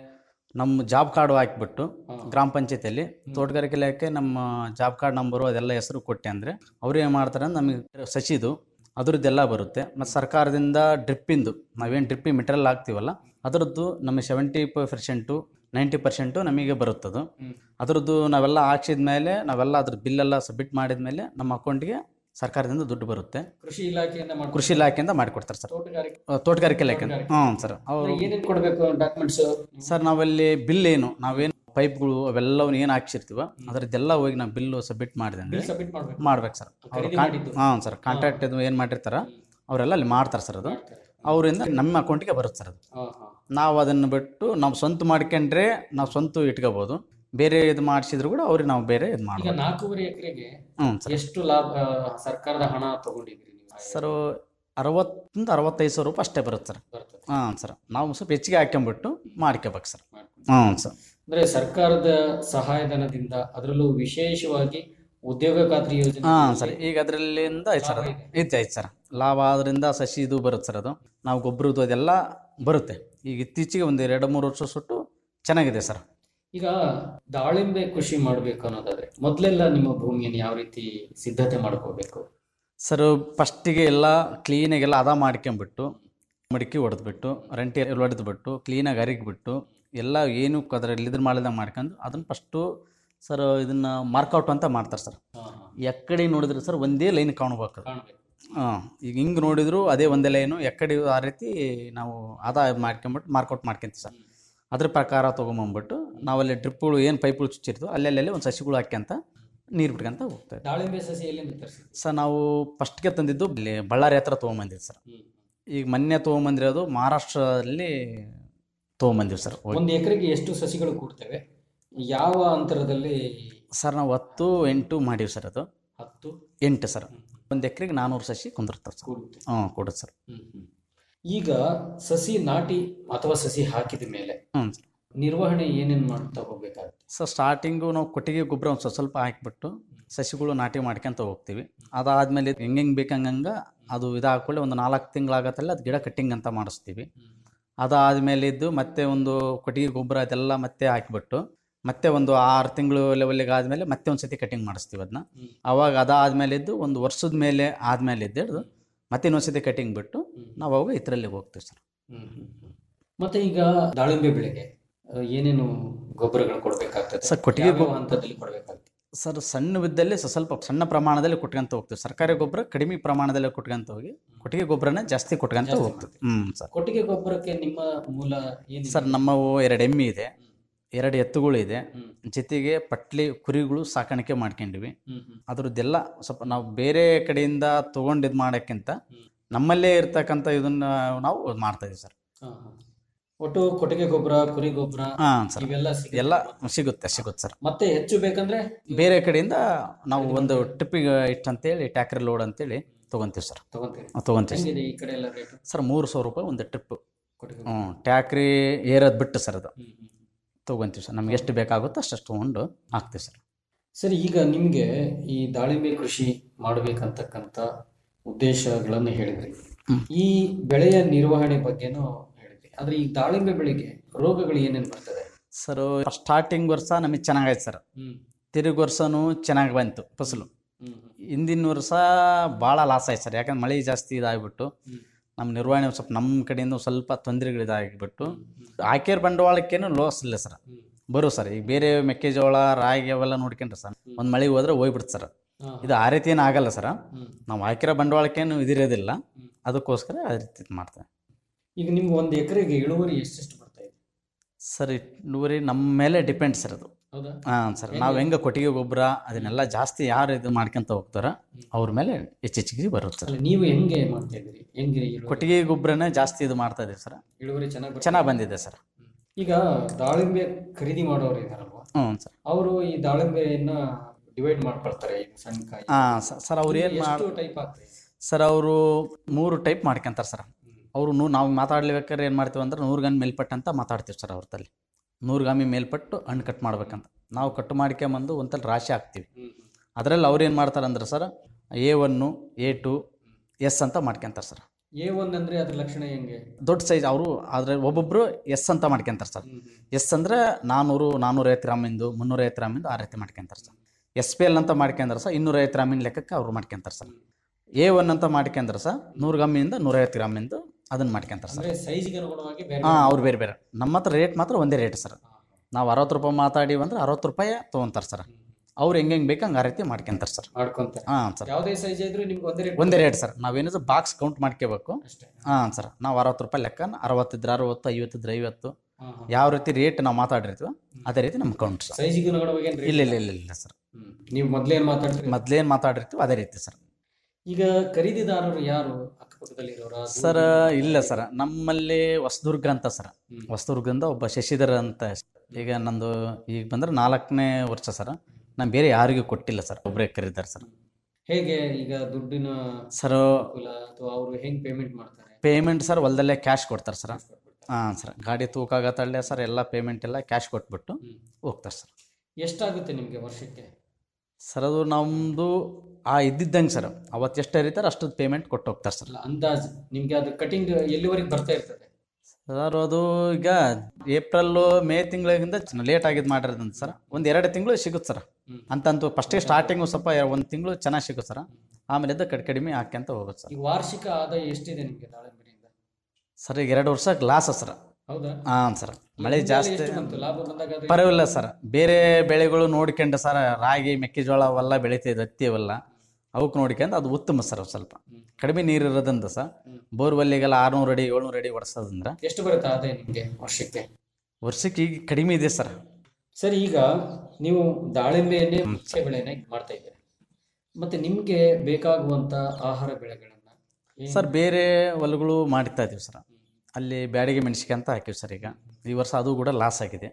ನಮ್ಮ ಜಾಬ್ ಕಾರ್ಡು ಹಾಕಿಬಿಟ್ಟು ಗ್ರಾಮ ಪಂಚಾಯತಿಯಲ್ಲಿ ತೋಟಗಾರಿಕೆ ಇಲಾಖೆ ನಮ್ಮ ಜಾಬ್ ಕಾರ್ಡ್ ನಂಬರು ಅದೆಲ್ಲ ಹೆಸರು ಕೊಟ್ಟೆ ಅಂದರೆ ಅವ್ರು ಏನು ಮಾಡ್ತಾರೆ ಅಂದ್ರೆ ನಮಗೆ ಸಸಿದು ಅದ್ರದ್ದೆಲ್ಲ ಬರುತ್ತೆ ಮತ್ತು ಸರ್ಕಾರದಿಂದ ಡ್ರಿಪ್ಪಿಂದು ನಾವೇನು ಡ್ರಿಪ್ಪಿ ಮೆಟೀರಿಯಲ್ ಹಾಕ್ತೀವಲ್ಲ ಅದರದ್ದು ನಮಗೆ ಸೆವೆಂಟಿ ಪರ್ಸೆಂಟು ನೈಂಟಿ ಪರ್ಸೆಂಟು ನಮಗೆ ಬರುತ್ತದು ಅದರದ್ದು ನಾವೆಲ್ಲ ಹಾಕ್ಸಿದ ಮೇಲೆ ನಾವೆಲ್ಲ ಅದ್ರ ಬಿಲ್ಲೆಲ್ಲ ಸಬ್ಮಿಟ್ ಮಾಡಿದ ಮೇಲೆ ನಮ್ಮ ಅಕೌಂಟಿಗೆ ಸರ್ಕಾರದಿಂದ ದುಡ್ಡು ಬರುತ್ತೆ ಕೃಷಿ ಇಲಾಖೆಯಿಂದ ಮಾಡ್ಕೊಡ್ತಾರೆ. ಕೃಷಿ ಇಲಾಖೆಯಿಂದ ಮಾಡಿಕೊಡ್ತಾರೆ ಸರ್ ತೋಟಗಾರಿಕೆ ಅಹ್, ತೋಟಗಾರಿಕೆ ಇಲಾಖೆ ಹ್ಞೂ ಸರ್ ಅವರು ಏನೇನ್ ಕೊಡ್ಬೇಕು ಡಾಕ್ಯುಮೆಂಟ್ಸ್ ಸರ್ ನಾವಲ್ಲಿ ಬಿಲ್ ಏನು ನಾವೇನು ಪೈಪ್ಗಳು ಅವೆಲ್ಲವನ್ನ ಏನು ಹಾಕ್ಸಿರ್ತೀವ ಅದರದ್ದೆಲ್ಲ ಹೋಗಿ ನಾವು ಬಿಲ್ಲು ಸಬ್ಮಿಟ್ ಮಾಡಿದೆ ಅಂದರೆ Bill submit ಮಾಡ್ಬೇಕು. ಮಾಡ್ಬೇಕು ಸರ್ ಅವ್ರು ಖರೀದಿ ಕಾನ್- ಮಾಡಿದ್ದು. ಹಾಂ ಸರ್ ಕಾಂಟ್ರಾಕ್ಟ್ ಇದು ಏನು ಮಾಡಿರ್ತಾರ ಅವರೆಲ್ಲ ಅಲ್ಲಿ ಮಾಡ್ತಾರೆ ಸರ್ ಅದು ಅವರಿಂದ ನಮ್ಮ ಅಕೌಂಟಿಗೆ ಬರುತ್ತೆ ಸರ್ ಅದು ನಾವು ಅದನ್ನು ಬಿಟ್ಟು ನಾವು ಸ್ವಂತ ಮಾಡ್ಕೊಂಡ್ರೆ ನಾವು ಸ್ವಂತ ಇಟ್ಕೋಬೋದು ಬೇರೆ ಇದು ಮಾಡಿಸಿದ್ರು ಕೂಡ ಅವ್ರಿಗೆ ನಾವು ಬೇರೆ ಇದು ಈಗ ಮಾಡ್ಬೋದು ನಾಲ್ಕೂವರೆ ಎಕರೆಗೆ ಹ್ಞೂ ಸರ್ ಎಷ್ಟು ಲಾಭ ಆ, ಸರ್ಕಾರದ ಹಣ ತಗೊಂಡಿದ್ರಿ ನೀವು ಸರ್ ಅರವತ್ತರಿಂದ ಅರವತ್ತೈದು ಸಾವಿರ ರೂಪಾಯಿ ಅಷ್ಟೇ ಬರುತ್ತೆ ಸರ್ ಹಾಂ ಸರ್ ನಾವು ಸ್ವಲ್ಪ ಹೆಚ್ಚಿಗೆ ಹಾಕ್ಕೊಂಬಿಟ್ಟು ಮಾಡ್ಕೋಬೇಕು ಸರ್ ಹ್ಞೂ ಸರ್ ಅಂದ್ರೆ ಸರ್ಕಾರದ ಸಹಾಯಧನದಿಂದ ಅದರಲ್ಲೂ ವಿಶೇಷವಾಗಿ ಉದ್ಯೋಗ ಖಾತ್ರಿ ಯೋಜನೆ ಹಾಂ ಸರ್ ಈಗ ಅದರಲ್ಲಿಂದ ಐತೆ ಸರ್ ಅದು ಐತೆ ಐತೆ ಸರ್ ಲಾಭ ಅದರಿಂದ ಸಸಿ ಇದು ಬರುತ್ತೆ ಸರ್ ಅದು ನಾವು ಗೊಬ್ಬರದ್ದು ಅದೆಲ್ಲ ಬರುತ್ತೆ ಈಗ ಇತ್ತೀಚೆಗೆ ಒಂದು ಎರಡು ಮೂರು ವರ್ಷ ಸುಟ್ಟು ಚೆನ್ನಾಗಿದೆ ಸರ್ ಈಗ ದಾಳಿಂಬೆ ಕೃಷಿ ಮಾಡಬೇಕು ಅನ್ನೋದಾದ್ರೆ ಮೊದಲೆಲ್ಲ ನಿಮ್ಮ ಭೂಮಿಯನ್ನು ಯಾವ ರೀತಿ ಸಿದ್ಧತೆ ಮಾಡ್ಕೋಬೇಕು ಸರ್ ಫಸ್ಟಿಗೆ ಎಲ್ಲ ಕ್ಲೀನಾಗೆಲ್ಲ ಹದ ಮಾಡ್ಕೊಂಬಿಟ್ಟು ಮಡಿಕೆ ಹೊಡೆದ್ಬಿಟ್ಟು ರಂಟಿ ಹೊಡೆದ್ಬಿಟ್ಟು ಕ್ಲೀನಾಗಿ ಅರಿಗ್ಬಿಟ್ಟು ಎಲ್ಲ ಏನು ಅದರಲ್ಲಿ ಇದ್ರ ಮಾಡಿದಂಗೆ ಮಾಡ್ಕೊಂಡು ಅದನ್ನು ಫಸ್ಟು ಸರ್ ಇದನ್ನು ಮಾರ್ಕೌಟ್ ಅಂತ ಮಾಡ್ತಾರೆ ಸರ್ ಎಕ್ಕಡೆ ನೋಡಿದ್ರೆ ಸರ್ ಒಂದೇ ಲೈನ್ ಕಾಣ್ಬೇಕು ಹಾಂ ಈಗ ಹಿಂಗೆ ನೋಡಿದ್ರು ಅದೇ ಒಂದೇ ಲೈನು ಎಕ್ಕಡೆ ಆ ರೀತಿ ನಾವು ಅದ ಮಾಡ್ಕೊಂಬಿಟ್ಟು ಮಾರ್ಕೌಟ್ ಮಾಡ್ಕೊಂತೀವಿ ಸರ್ ಅದ್ರ ಪ್ರಕಾರ ತೊಗೊಂಬಂದ್ಬಿಟ್ಟು ನಾವಲ್ಲಿ ಡ್ರಿಪ್ಗಳು ಏನು ಪೈಪ್ಗಳು ಚುಚ್ಚಿರ್ತೀವೋ ಅಲ್ಲೆಲ್ಲೇ ಒಂದು ಸಸಿಗಳು ಹಾಕ್ಯಂತ ನೀರು ಬಿಟ್ಕೊಂತ ಹೋಗ್ತೇವೆ ದಾಳಿಂಬೆ ಸಸಿ ಎಲ್ಲಿಂದ ತರಿಸಿದ್ರಿ ಸರ್ ನಾವು ಫಸ್ಟ್ಗೆ ತಂದಿದ್ದು ಇಲ್ಲಿ ಬಳ್ಳಾರಿ ಹತ್ರ ತೊಗೊಂಬಂದಿದ್ದು ಸರ್ ಈಗ ಮೊನ್ನೆ ತೊಗೊಂಬಂದಿರೋದು ಮಹಾರಾಷ್ಟ್ರದಲ್ಲಿ ತೊಗೊಂಬಂದಿವಿ ಸರ್ ಹೋಗಿ. ಒಂದು ಎಕರೆಗೆ ಎಷ್ಟು ಸಸಿಗಳು ಕೂಡ್ತವೆ ಯಾವ ಅಂತರದಲ್ಲಿ ಸರ್ ನಾವು ಹತ್ತು ಎಂಟು ಮಾಡೀವಿ ಸರ್ ಅದು ಹತ್ತು ಎಂಟು ಸರ್ ಒಂದು ಎಕರೆಗೆ ನಾನ್ನೂರು ಸಸಿ ಕುಂದಿರ್ತಾರೆ ಸರ್ ಕೂಡುತ್ತೆ. ಹ್ಞೂ ಕೊಡುತ್ತೆ ಸರ್ ಈಗ ಸಸಿ ನಾಟಿ ಅಥವಾ ಸಸಿ ಹಾಕಿದ ಮೇಲೆ ಹ್ಞೂ ಸರ್ ನಿರ್ವಹಣೆ ಏನೇನು ಮಾಡ್ತಾ ಹೋಗ್ಬೇಕಾಗುತ್ತೆ ಸರ್ ಸ್ಟಾರ್ಟಿಂಗು ನಾವು ಕೊಟ್ಟಿಗೆ ಗೊಬ್ಬರ ಒಂದು ಸ್ವಲ್ಪ ಸ್ವಲ್ಪ ಹಾಕಿಬಿಟ್ಟು ಸಸಿಗಳು ನಾಟಿ ಮಾಡ್ಕೊಂತ ಹೋಗ್ತೀವಿ ಅದಾದಮೇಲೆ ಹೆಂಗೆ ಹೆಂಗೆ ಬೇಕಂಗಂಗೆ ಅದು ಇದಾಗ್ಕೊಳ್ಳಿ ಒಂದು ನಾಲ್ಕು ತಿಂಗಳಾಗತ್ತಲ್ಲ ಅದು ಗಿಡ ಕಟ್ಟಿಂಗ್ ಅಂತ ಮಾಡಿಸ್ತೀವಿ ಅದಾದಮೇಲೆ ಇದ್ದು ಮತ್ತೆ ಒಂದು ಕೊಟ್ಟಿಗೆ ಗೊಬ್ಬರ ಅದೆಲ್ಲ ಮತ್ತೆ ಹಾಕಿಬಿಟ್ಟು ಮತ್ತೆ ಒಂದು ಆರು ತಿಂಗಳು ಲೆವೆಲ್ಗೆ ಆದಮೇಲೆ ಮತ್ತೆ ಒಂದು ಸತಿ ಕಟಿಂಗ್ ಮಾಡಿಸ್ತೀವಿ ಅದನ್ನ ಅವಾಗ ಅದಾದಮೇಲೆ ಇದ್ದು ಒಂದು ವರ್ಷದ ಮೇಲೆ ಆದಮೇಲೆ ಇದ್ದು ಮತ್ತೆ ಇನ್ನೊಂದು ಸತಿ ಕಟಿಂಗ್ ಬಿಟ್ಟು ನಾವು ಅವಾಗ ಇದರಲ್ಲಿ ಹೋಗ್ತೀವಿ ಸರ್ ಮತ್ತೆ ಈಗ ದಾಳಿಂಬೆ ಬೆಳೆಗೆ ಆ, ಏನೇನು ಗೊಬ್ಬರಗಳು ಕೊಡ್ಬೇಕಾಗ್ತದೆ ಸರ್, ಕೊಟ್ಟಿಗೆ ಯಾವ್ಯಾವ ಗೊಬ್ಬ- ಹಂತದಲ್ಲಿ ಕೊಡ್ಬೇಕಾಗ್ತದೆ ಸರ್ ಸಣ್ಣ ವಿದ್ದಲ್ಲಿ ಸ- ಸ್ವಲ್ಪ ಸಣ್ಣ ಪ್ರಮಾಣದಲ್ಲಿ ಕೊಟ್ಕೊಂತ ಹೋಗ್ತೀವಿ ಸರ್ಕಾರಿ ಗೊಬ್ಬರ ಕಡಿಮೆ ಪ್ರಮಾಣದಲ್ಲಿ ಕೊಟ್ಕೊಂತ ಹೋಗಿ ಕೊಟ್ಟಿಗೆ ಗೊಬ್ಬರನ ಜಾಸ್ತಿ ಕೊಟ್ಕೊಂತ ಜಾಸ್ತಿ ಹೋಗ್ತೀವಿ ಹ್ಞೂ ಸರ್ ಕೊಟ್ಟಿಗೆ ಗೊಬ್ಬರಕ್ಕೆ ನಿಮ್ಮ ಮೂಲ ಏನು ಸರ್ ನಮ್ಮವು ಎರಡು ಎಮ್ಮೆ ಇದೆ ಎರಡು ಎತ್ತುಗಳು ಇದೆ ಜೊತೆಗೆ ಪಟ್ಲಿ ಕುರಿಗಳು ಸಾಕಾಣಿಕೆ ಮಾಡ್ಕೊಂಡಿವಿ ಹ್ಮ್, ಹ್ಮ್. ಅದ್ರದ್ದೆಲ್ಲ ಸ್ವಲ್ಪ ನಾವು ಬೇರೆ ಕಡೆಯಿಂದ ತೊಗೊಂಡು ಇದು ಮಾಡೋಕ್ಕಿಂತ ನಮ್ಮಲ್ಲೇ ಇರ್ತಕ್ಕಂಥ ಇದನ್ನ ನಾವು ಮಾಡ್ತಾ ಇದೀವಿ ಸರ್ ಹಾ, ಹಾ. ಒಟ್ಟು ಕೊಟ್ಟಿಗೆ ಗೊಬ್ಬರ ಕುರಿ ಗೊಬ್ಬರ ಹಾಂ ಸರ್ ಇವೆಲ್ಲ ಸಿಗುತ್ತೆ. ಎಲ್ಲ ಸಿಗುತ್ತೆ ಸಿಗುತ್ತೆ ಸರ್ ಮತ್ತೆ ಹೆಚ್ಚು ಬೇಕಂದ್ರೆ ಬೇರೆ ಕಡೆಯಿಂದ ನಾವು ಒಂದು ಟಿಪ್ಪಿಗೆ ಇಟ್ಟು ಅಂತೇಳಿ ಟ್ಯಾಕ್ರಿ ಲೋಡ್ ಅಂತೇಳಿ ತೊಗೊಂತೀವಿ ಸರ್ ತಗೊಂತೀವಿ ತೊಗೊಂತೀವಿ ಹೆಂಗಿದೆ ಈ ಕಡೆ ಎಲ್ಲ ರೇಟ್ ಸರ್ ಮೂರು ಸಾವಿರ ರೂಪಾಯಿ ಒಂದು ಟ್ರಿಪ್ ಕೊಟ್ಟಿಗೆ ಹ್ಞೂ ಟ್ಯಾಕ್ರಿ ಏರೋದು ಬಿಟ್ಟು ಸರ್ ಅದು ತೊಗೊಂತೀವಿ ಸರ್ ನಮ್ಗೆ ಎಷ್ಟು ಬೇಕಾಗುತ್ತೋ ಅಷ್ಟು ತೊಗೊಂಡು ಹಾಕ್ತೀವಿ ಸರ್ ಸರಿ ಈಗ ನಿಮ್ಗೆ ಈ ದಾಳಿಂಬೆ ಕೃಷಿ ಮಾಡಬೇಕಂತಕ್ಕಂಥ ಉದ್ದೇಶಗಳನ್ನು ಹೇಳಿದ್ರಿ ಈ ಬೆಳೆಯ ನಿರ್ವಹಣೆ ಬಗ್ಗೆನೂ ಹೇಳಿದ್ರಿ ಆದ್ರೆ ಈ ದಾಳಿಂಬೆ ಬೆಳೆಗೆ ರೋಗಗಳು ಏನೇನು ಬರ್ತದೆ ಸರ್ ಸ್ಟಾರ್ಟಿಂಗ್ ವರ್ಷ ನಮಗೆ ಚೆನ್ನಾಗಾಯ್ತು ಸರ್ ಹ್ಮ್. ತಿರುಗಿ ವರ್ಷನೂ ಚೆನ್ನಾಗಿ ಬಂತು ಫಸಲು ಹ್ಮ್. ಹಿಂದಿನ ವರ್ಷ ಭಾಳ ಲಾಸ್ ಆಯ್ತು ಸರ್ ಯಾಕಂದ್ರೆ ಮಳೆ ಜಾಸ್ತಿ ಇದಾಗ್ಬಿಟ್ಟು ನಮ್ಮ ನಿರ್ವಹಣೆ ಸ್ವಲ್ಪ ನಮ್ಮ ಕಡೆಯಿಂದ ಸ್ವಲ್ಪ ತೊಂದರೆಗಳು ಇದಾಗಿಬಿಟ್ಟು ಹಾಕಿರೋ ಬಂಡವಾಳಕ್ಕೇನು ಲಾಸ್ ಇಲ್ಲ ಸರ್ ಬರೋ ಸರ್ ಈಗ ಬೇರೆ ಮೆಕ್ಕೆಜೋಳ ರಾಗಿ ಅವೆಲ್ಲ ನೋಡ್ಕೊಂಡ್ರೆ ಸರ್ ಒಂದು ಮಳೆ ಹೋದ್ರೆ ಹೋಗ್ಬಿಡ್ತು ಸರ್ ಹಾ. ಇದು ಆ ರೀತಿ ಏನು ಆಗಲ್ಲ ಸರ್ ಹ್ಮ್. ನಾವು ಹಾಕಿರೋ ಬಂಡವಾಳಕ್ಕೇನು ಇದಿರೋದಿಲ್ಲ ಅದಕ್ಕೋಸ್ಕರ ಆ ರೀತಿ ಮಾಡ್ತೇವೆ ಈಗ ನಿಮ್ಗೆ ಒಂದು ಎಕರೆಗೆ ಇಳುವರಿ ಎಷ್ಟೆಷ್ಟು ಬರ್ತಾ ಇದೆ ಸರ್ ಇಳುವರಿ ನಮ್ಮ ಮೇಲೆ ಡಿಪೆಂಡ್ ಸರ್ ಅದು ಹೌದಾ? ಹಾಂ ಸರ್ ಹೆಂಗೆ? ನಾವು ಹೆಂಗೆ ಕೊಟ್ಟಿಗೆ ಗೊಬ್ಬರ ಅದನ್ನೆಲ್ಲ ಜಾಸ್ತಿ ಯಾರು ಇದು ಮಾಡ್ಕೊಂತ ಹೋಗ್ತಾರ ಅವ್ರ ಮೇಲೆ ಹೆಚ್ಚೆಚ್ಚಿಗೆ ಬರುತ್ತೆ ಸರ್ ಅಲ್ಲ ನೀವು ಹೆಂಗೆ ಮಾಡ್ತಾ ಇದ್ದೀರಿ ಹೆಂಗೆ ಇಳುವರಿ? ಕೊಟ್ಟಿಗೆ ಗೊಬ್ಬರನೇ ಜಾಸ್ತಿ ಇದು ಮಾಡ್ತಾ ಇದೀವಿ ಸರ್ ಇಳುವರಿ ಚೆನ್ನಾಗಿ ಚೆನ್ನಾಗಿ ಬಂದಿದೆ ಸರ್ ಈಗ ದಾಳಿಂಬೆ ಖರೀದಿ ಮಾಡೋರು ಇದಾರಲ್ವಾ ಹ್ಞೂ ಸರ್ ಅವರು ಈ ದಾಳಿಂಬೆಯನ್ನ ಡಿವೈಡ್ ಮಾಡ್ಕೊಳ್ತಾರೆ ಇದು ಸಣ್ಣ ಕಾಯಿ ಹಾಂ ಸರ್ ಅವ್ರು ಏನು ಎಷ್ಟು ಮಾಡಿ ಟೈಪ್ ಆಗ್ತದೆ ಸರ್ ಅವರು ಮೂರು ಟೈಪ್ ಮಾಡ್ಕೊಂತಾರೆ ಸರ್ ಅವರು ನೂ ನಾವು ಮಾತಾಡ್ಲಿಬೇಕಾದ್ರೆ ಏನು ಮಾಡ್ತೀವಿ ಅಂದ್ರೆ ನೂರು ಗನ್ ಮೇಲ್ಪಟ್ಟು ಅಂತ ಮಾತಾಡ್ತೀವಿ ಸರ್ ಅವ್ರ ತಲ್ಲಿ ನೂರು ಗಾಮಿ ಮೇಲ್ಪಟ್ಟು ಹಣ್ಣು ಕಟ್ ಮಾಡ್ಬೇಕಂತ ನಾವು ಕಟ್ ಮಾಡ್ಕೊಂಬಂದು ಒಂತಲ್ಲಿ ರಾಶಿ ಹಾಕ್ತೀವಿ ಅದರಲ್ಲಿ ಅವ್ರು ಏನು ಮಾಡ್ತಾರೆ ಅಂದ್ರೆ sir A one A two S ಅಂತ ಮಾಡ್ಕೊಂತಾರೆ ಸರ್ ಎ ಒನ್ ಅಂದ್ರೆ ಅದ್ರ ಲಕ್ಷಣ ಹೆಂಗೆ ದೊಡ್ಡ ಸೈಜ್ ಅವರು ಅದ್ರಲ್ಲಿ ಒಬ್ಬೊಬ್ಬರು ಎಸ್ ಅಂತ ಮಾಡ್ಕೊಂತಾರೆ ಸರ್ ಎಸ್ ಅಂದರೆ ನಾನ್ನೂರು ನಾನ್ನೂರೈವತ್ತು ಗ್ರಾಮಿಂದು ಮುನ್ನೂರೈವತ್ತು ಗ್ರಾಮಿಂದು ಆ ರೀತಿ ಮಾಡ್ಕೊಂತಾರೆ ಸರ್ ಎಸ್ ಪಿ ಎಲ್ ಅಂತ ಮಾಡ್ಕೊಂಡ್ರೆ ಸರ್ ಇನ್ನೂರೈವತ್ತು ಗ್ರಾಮಿನ ಲೆಕ್ಕಕ್ಕೆ ಅವ್ರು ಮಾಡ್ಕೊಂತಾರೆ ಸರ್ ಎ ಒನ್ ಅಂತ ಮಾಡ್ಕೊಂಡ್ರೆ ಸರ್ ನೂರು ಗ್ರಾಮಿಂದ ನೂರೈವತ್ತು ಗ್ರಾಮಿಂದು ಅದನ್ನು ಮಾಡ್ಕೊಂತಾರೆ ಸರ್ ಅಂದ್ರೆ ಸೈಜ್ಗೆ ಅನುಗುಣವಾಗಿ ಬೇರೆ ಹಾಂ ಅವ್ರು ಬೇರೆ ಬೇರೆ ನಮ್ಮ ಹತ್ರ ರೇಟ್ ಮಾತ್ರ ಒಂದೇ ರೇಟ್ ಸರ್ ನಾವು ಅರವತ್ತು ರೂಪಾಯಿ ಮಾತಾಡೀವಿ ಅಂದ್ರೆ ಅರವತ್ತು ರೂಪಾಯಿ ತೊಗೊಂತಾರೆ ಸರ್ ಅವ್ರು ಹೆಂಗೆ ಹೆಂಗೆ ಬೇಕು ಹಂಗೆ ಆ ರೀತಿ ಮಾಡ್ಕೊಂತಾರೆ ಸರ್ ಮಾಡ್ಕೊಂತಾರೆ ಹಾಂ ಸರ್ ಯಾವುದೇ ಸೈಜ್ ಇದ್ರೂ ನಿಮ್ಗೆ ಒಂದೇ ರೇಟ್ ಒಂದೇ ರೇಟ್ ಸರ್ ನಾವೇನಿದ್ರು ಬಾಕ್ಸ್ ಕೌಂಟ್ ಮಾಡ್ಕೋಬೇಕು ಹಾಂ ಸರ್ ನಾವು ಅರವತ್ತು ರೂಪಾಯಿ ಲೆಕ್ಕ ಅರವತ್ತಿದ್ರೆ ಅರವತ್ತು ಐವತ್ತಿದ್ರೆ ಐವತ್ತು ಹಾ, ಹಾ. ಯಾವ ರೀತಿ ರೇಟ್ ನಾವು ಮಾತಾಡಿರ್ತೀವೋ ಅದೇ ರೀತಿ ನಮ್ಮ ಕೌಂಟ್ ಸರ್ ಸೈಜ್ಗೆ ಅನುಗುಣವಾಗಿ ಏನ್ rate ಇಲ್ಲ ಇಲ್ಲ ಇಲ್ಲ ಇಲ್ಲ ಸರ್ ನೀವು ಮೊದ್ಲೇನ್ ಮಾತಾಡ್ತೀರಿ ಮೊದ್ಲೇನು ಮಾತಾಡಿರ್ತೀವೋ ಅದೇ ರೀತಿ ಸರ್ ಈಗ ಖರೀದಿದಾರರು ಯಾರು ಅಕ್ಕಪಕ್ಕದಲ್ಲಿರೋರ ಸರ್ ಇಲ್ಲ ಸರ್ ನಮ್ಮಲ್ಲಿ ಹೊಸದುರ್ಗ ಅಂತ ಸರ್ ಹೊಸದುರ್ಗದಿಂದ ಒಬ್ಬ ಶಶಿಧರ್ ಅಂತ ಈಗ ನಂದು ಈಗ ಬಂದ್ರೆ ನಾಲ್ಕನೇ ವರ್ಷ ಸರ್ ನಾನು ಬೇರೆ ಯಾರಿಗೂ ಕೊಟ್ಟಿಲ್ಲ ಸರ್ ಒಬ್ಬರೇ ಕರೀತಾರೆ ಸರ್ ಹೇಗೆ ಈಗ ದುಡ್ಡಿನ ಸರ್ ಅನುಕೂಲ ಅಥವಾ ಅವರು ಹೆಂಗ್ ಪೇಮೆಂಟ್ ಮಾಡ್ತಾರೆ ಪೇಮೆಂಟ್ ಸರ್ ಹೊಲದಲ್ಲೇ ಕ್ಯಾಶ್ ಕೊಡ್ತಾರೆ ಸರ್ ಹಾಂ ಸರ್ ಗಾಡಿ ತೂಕ ಆಗತ್ತಳ್ಳೆ ಸರ್ ಎಲ್ಲ ಪೇಮೆಂಟ್ ಎಲ್ಲ ಕ್ಯಾಶ್ ಕೊಟ್ಬಿಟ್ಟು ಹೋಗ್ತಾರೆ ಸರ್ ಎಷ್ಟಾಗುತ್ತೆ ನಿಮ್ಗೆ ವರ್ಷಕ್ಕೆ ಸರ್ ಅದು ನಮ್ಮದು ಆ ಇದ್ದಿದ್ದಂಗೆ ಸರ್ ಅವತ್ತು ಎಷ್ಟು ಹರಿತಾರೆ ಅಷ್ಟು ಪೇಮೆಂಟ್ ಕೊಟ್ಟು ಹೋಗ್ತಾರೆ ಸರ್ ಅಲ್ಲ ಅಂದಾಜು ನಿಮ್ಗೆ ಅದು ಕಟಿಂಗ್ ಎಲ್ಲಿವರೆಗೆ ಬರ್ತಾ ಇರ್ತದೆ ಸರ್ ಅದು ಈಗ ಏಪ್ರಿಲ್ ಮೇ ತಿಂಗಳಿಗಿಂತ ಲೇಟ್ ಆಗಿದ್ದು ಮಾಡಿರೋದಂತ ಸರ್ ಒಂದು ಎರಡು ತಿಂಗಳು ಸಿಗುತ್ತೆ ಸರ್ ಅಂತಂತೂ ಫಸ್ಟೇ ಸ್ಟಾರ್ಟಿಂಗು ಸ್ವಲ್ಪ ಒಂದು ತಿಂಗಳು ಚೆನ್ನಾಗಿ ಸಿಗುತ್ತೆ ಸರ್ ಆಮೇಲೆ ಎದ್ದು ಕಡೆ ಕಡಿಮೆ ಹಾಕ್ಯಂತ ಹೋಗುತ್ತೆ ಸರ್ ಈ ವಾರ್ಷಿಕ ಆದಾಯ ಎಷ್ಟಿದೆ ನಿಮಗೆ ದಾಳಿಂಬೆಯಿಂದ ಸರ್ ಈಗ ಎರಡು ವರ್ಷ ಲಾಸ್ ಸರ್ ಹೌದಾ ಹಾಂ ಸರ್ ಮಳೆ ಮುಂದೆಲ್ಲ ಜಾಸ್ತಿ ಎಷ್ಟು ಬಂತು? ಲಾಭ ಬಂದಾಗ ಅದು ಪರವಾಗಿಲ್ಲ ಸರ್ ಬೇರೆ ಬೆಳೆಗಳು ನೋಡ್ಕೊಂಡು ಸರ್ ರಾಗಿ ಮೆಕ್ಕೆಜೋಳ ಅವೆಲ್ಲ ಬೆಳಿತಿದ್ದು ಹತ್ತಿ ಅವೆಲ್ಲ ಅವಕ್ಕೆ ನೋಡ್ಕೊಂಡು ಅದು ಉತ್ತಮ ಸರ್ ಸ್ವಲ್ಪ ಕಡಿಮೆ ನೀರು ಇರೋದ್ರಿಂದ ಸರ್ ಬೋರ್ವೆಲ್ಲಿಗೆಲ್ಲ ಆರ್ನೂರು ಅಡಿ ಏಳ್ನೂರು ಅಡಿ ಹೊಡ್ಸೋದಂದ್ರೆ ಎಷ್ಟು ಬರುತ್ತೆ ಆದಾಯ ನಿಮಗೆ ವರ್ಷಕ್ಕೆ ವರ್ಷಕ್ಕೆ ಈಗ ಕಡಿಮೆ ಇದೆ ಸರ್ ಸರ್ ಈಗ ನೀವು ದಾಳಿಂಬೆಯನ್ನೇ ಮುಖ್ಯ ಬೆಳೆಯನ್ನ ಮಾಡ್ತಾ ಇದ್ದೀರಿ ಮತ್ತೆ ನಿಮ್ಗೆ ಬೇಕಾಗುವಂತ ಆಹಾರ ಬೆಳೆಗಳನ್ನ ಏನ್- ಸರ್ ಬೇರೆ ಹೊಲಗಳು ಮಾಡ್ತಾ ಇದೀವಿ ಸರ್ ಅಲ್ಲಿ ಬ್ಯಾಡಿಗೆ ಮೆಣಸಿಕಾಯಿ ಅಂತ ಹಾಕಿವಿ ಸರ್ ಈಗ ಈ ವರ್ಷ ಅದು ಕೂಡ ಲಾಸ್ ಆಗಿದೆ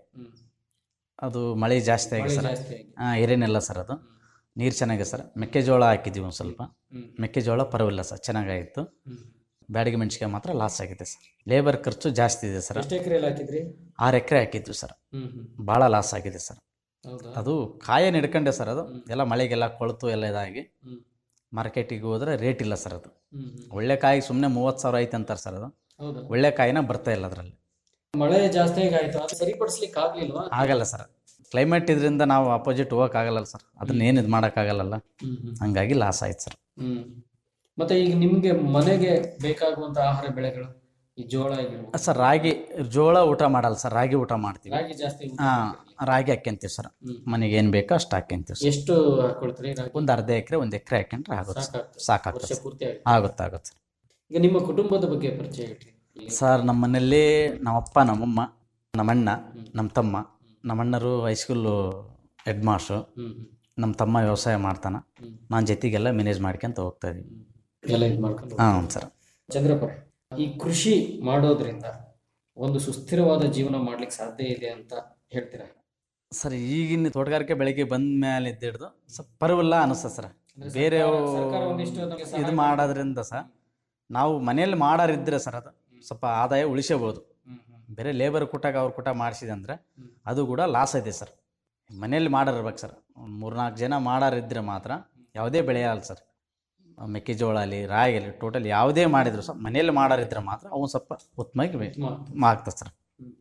ಅದು ಮಳೆ ಜಾಸ್ತಿ ಆಗಿದೆ ಮಳೆ ಸರ್ ಜಾಸ್ತಿ ಆಗಿ. ಹಾಂ ಎರೆನೆಲ್ಲ ಸರ್ ಅದು ನೀರು ಚೆನ್ನಾಗಿದೆ ಸರ್ ಮೆಕ್ಕೆಜೋಳ ಹಾಕಿದ್ದೀವಿ ಒಂದು ಸ್ವಲ್ಪ ಹ್ಮ್. ಮೆಕ್ಕೆಜೋಳ ಪರವಾಗಿಲ್ಲ ಸರ್ ಚೆನ್ನಾಗಾಯಿತು ಬ್ಯಾಡಿಗೆ ಮೆಣಸಿಕಾಯಿ ಮಾತ್ರ ಲಾಸ್ ಆಗಿದೆ ಸರ್ ಲೇಬರ್ ಖರ್ಚು ಜಾಸ್ತಿ ಇದೆ ಸರ್ ಎಷ್ಟು ಎಕರೆಯಲ್ಲಿ ಹಾಕಿದ್ರಿ ಆರು ಎಕರೆ ಹಾಕಿದ್ವಿ ಸರ್ ಹ್ಮ್ ಹ್ಮ್. ಭಾಳ ಲಾಸ್ ಆಗಿದೆ ಸರ್ ಹೌದಾ? ಅದು ಕಾಯ ಹಿಡ್ಕೊಂಡೆ ಸರ್ ಅದು ಎಲ್ಲ ಮಳೆಗೆಲ್ಲ ಕೊಳ್ತು ಎಲ್ಲ ಇದಾಗಿ ಹ್ಮ್. ಮಾರ್ಕೆಟಿಗೆ ಹೋದ್ರೆ ರೇಟ್ ಇಲ್ಲ ಸರ್ ಅದು ಹ್ಮ್ ಹ್ಮ್. ಒಳ್ಳೆ ಕಾಯಿ ಸುಮ್ಮನೆ ಮೂವತ್ತು ಸಾವಿರ ಐತೆ ಅಂತಾರೆ ಸರ್ ಅದು ಹೌದಾ? ಒಳ್ಳೆ ಕಾಯಿನ ಬರ್ತಾ ಇಲ್ಲ ಅದರಲ್ಲಿ ಮಳೆ ಜಾಸ್ತಿ ಆಗಾಯ್ತು ಅದು ಸರಿಪಡಿಸ್ಲಿಕ್ಕೆ ಆಗ್ಲಿಲ್ವಾ ಆಗಲ್ಲ ಸರ್ ಕ್ಲೈಮೇಟ್ ಇದರಿಂದ ನಾವು ಅಪೋಸಿಟ್ ಹೋಗೋಕ್ಕಾಗಲ್ಲ ಸರ್ ಅದನ್ನ ಏನು ಇದು ಮಾಡೋಕ್ಕಾಗಲ್ಲ ಹ್ಮ್ ಹ್ಮ್. ಹಂಗಾಗಿ ಲಾಸ್ ಆಯ್ತು ಸರ್ ಹ್ಮ್ ಮತ್ತೆ ಈಗ ನಿಮ್ಗೆ ಮನೆಗೆ ಬೇಕಾಗುವಂತ ಆಹಾರ ಬೆಳೆಗಳು ಈ ಜೋಳ ಆಗಿರ್ಬೋದು ಸರ್ ರಾಗಿ ಜೋಳ ಊಟ ಮಾಡಲ್ಲ ಸರ್ ರಾಗಿ ಊಟ ಮಾಡ್ತೀವಿ ರಾಗಿ ಜಾಸ್ತಿ ಊಟ ಹಾಂ ರಾಗಿ ಹಾಕ್ಯಂತೀವಿ ಸರ್ ಹ್ಮ್. ಮನೆಗೆ ಏನು ಬೇಕೋ ಅಷ್ಟು ಹಾಕ್ಯಂತೀವಿ ಸರ್ ಎಷ್ಟು ಹಾಕೊಳ್ತೀರಿ ರಾಗಿ ಒಂದು ಅರ್ಧ ಎಕರೆ ಒಂದು ಎಕರೆ ಹಾಕ್ಯಂಡ್ರೆ ಆಗುತ್ತೆ ಸರ್ ಸಾಕಾಗ್ತದೆ. ಸಾಕಾಗುತ್ತೆ ವರ್ಷ ಸರ್. ಪೂರ್ತಿ ಆಗುತ್ತೆ. ಆಗುತ್ತೆ ಆಗುತ್ತೆ ಸರ್ ಈಗ ನಿಮ್ಮ ಕುಟುಂಬದ ಬಗ್ಗೆ ಪರಿಚಯ ಹೇಳ್ರಿ ಸರ್ ನಮ್ಮ ಮನೆಯಲ್ಲಿ ನಮ್ಮಪ್ಪ ನಮ್ಮಮ್ಮ ನಮ್ಮಣ್ಣ ನಮ್ಮ ತಮ್ಮ ನಮ್ಮಣ್ಣರು ಹೈಸ್ಕೂಲು ಹೆಡ್ ಮಾಸ್ಟ್ರು ಹ್ಮ್. ನಮ್ಮ ತಮ್ಮ ವ್ಯವಸಾಯ ಮಾಡ್ತಾನೆ ನಾನು ಜೊತೆಗೆಲ್ಲ ಮ್ಯಾನೇಜ್ ಮಾಡ್ಕೊಂತ ಹೋಗ್ತಾ ಇದೀವಿ ಎಲ್ಲ ಇದು ಮಾಡ್ಕೊಂಡು ಹಾಂ ಸರ್ ಚಂದ್ರಪ್ಪ ಈ ಕೃಷಿ ಮಾಡೋದ್ರಿಂದ ಒಂದು ಸುಸ್ಥಿರವಾದ ಜೀವನ ಮಾಡ್ಲಿಕ್ಕೆ ಸಾಧ್ಯ ಇದೆ ಅಂತ ಹೇಳ್ತೀರಾ ಸರ್ ಈಗಿನ ತೋಟಗಾರಿಕೆ ಬೆಳಗ್ಗೆ ಬಂದ ಮೇಲೆ ಇದ್ದಿಡ್ದು ಸ್ವಲ್ಪ ಪರವಲ್ಲ ಅನಿಸ್ತದೆ ಸರ್ ಬೇರೆ ಸರ್ಕಾರ ಒಂದಿಷ್ಟು ನಮ್ಗೆ ಸಹಾಯ ಇದು ಮಾಡೋದ್ರಿಂದ ಸರ್ ನಾವು ಮನೆಯಲ್ಲಿ ಮಾಡೋರಿದ್ರೆ ಸರ್ ಅದು ಸ್ವಲ್ಪ ಆದಾಯ ಉಳಿಸಬಹುದು ಬೇರೆ ಲೇಬರ್ ಕೊಟ್ಟಾಗ ಅವ್ರು ಕೊಟ್ಟ ಮಾಡಿಸಿದೆ ಅಂದರೆ ಅದು ಕೂಡ ಲಾಸ್ ಇದೆ ಸರ್ ಮನೆಯಲ್ಲಿ ಮಾಡೋರಿರ್ಬೇಕು ಸರ್ ಒಂದು ಮೂರ್ನಾಲ್ಕು ಜನ ಮಾಡೋರಿದ್ರೆ ಮಾತ್ರ ಯಾವುದೇ ಬೆಳೆ ಅಲ್ಲ ಸರ್ ಮೆಕ್ಕೆಜೋಳ ಆಗಲಿ ರಾಗಿ ಆಗಲಿ ಟೋಟಲ್ ಯಾವುದೇ ಮಾಡಿದ್ರು ಸರ್ ಮನೆಯಲ್ಲಿ ಮಾಡೋರಿದ್ರೆ ಮಾತ್ರ ಅವನು ಸ್ವಲ್ಪ ಉತ್ತಮವಾಗಿ ಬೆ- ಆಗ್ತದೆ ಸರ್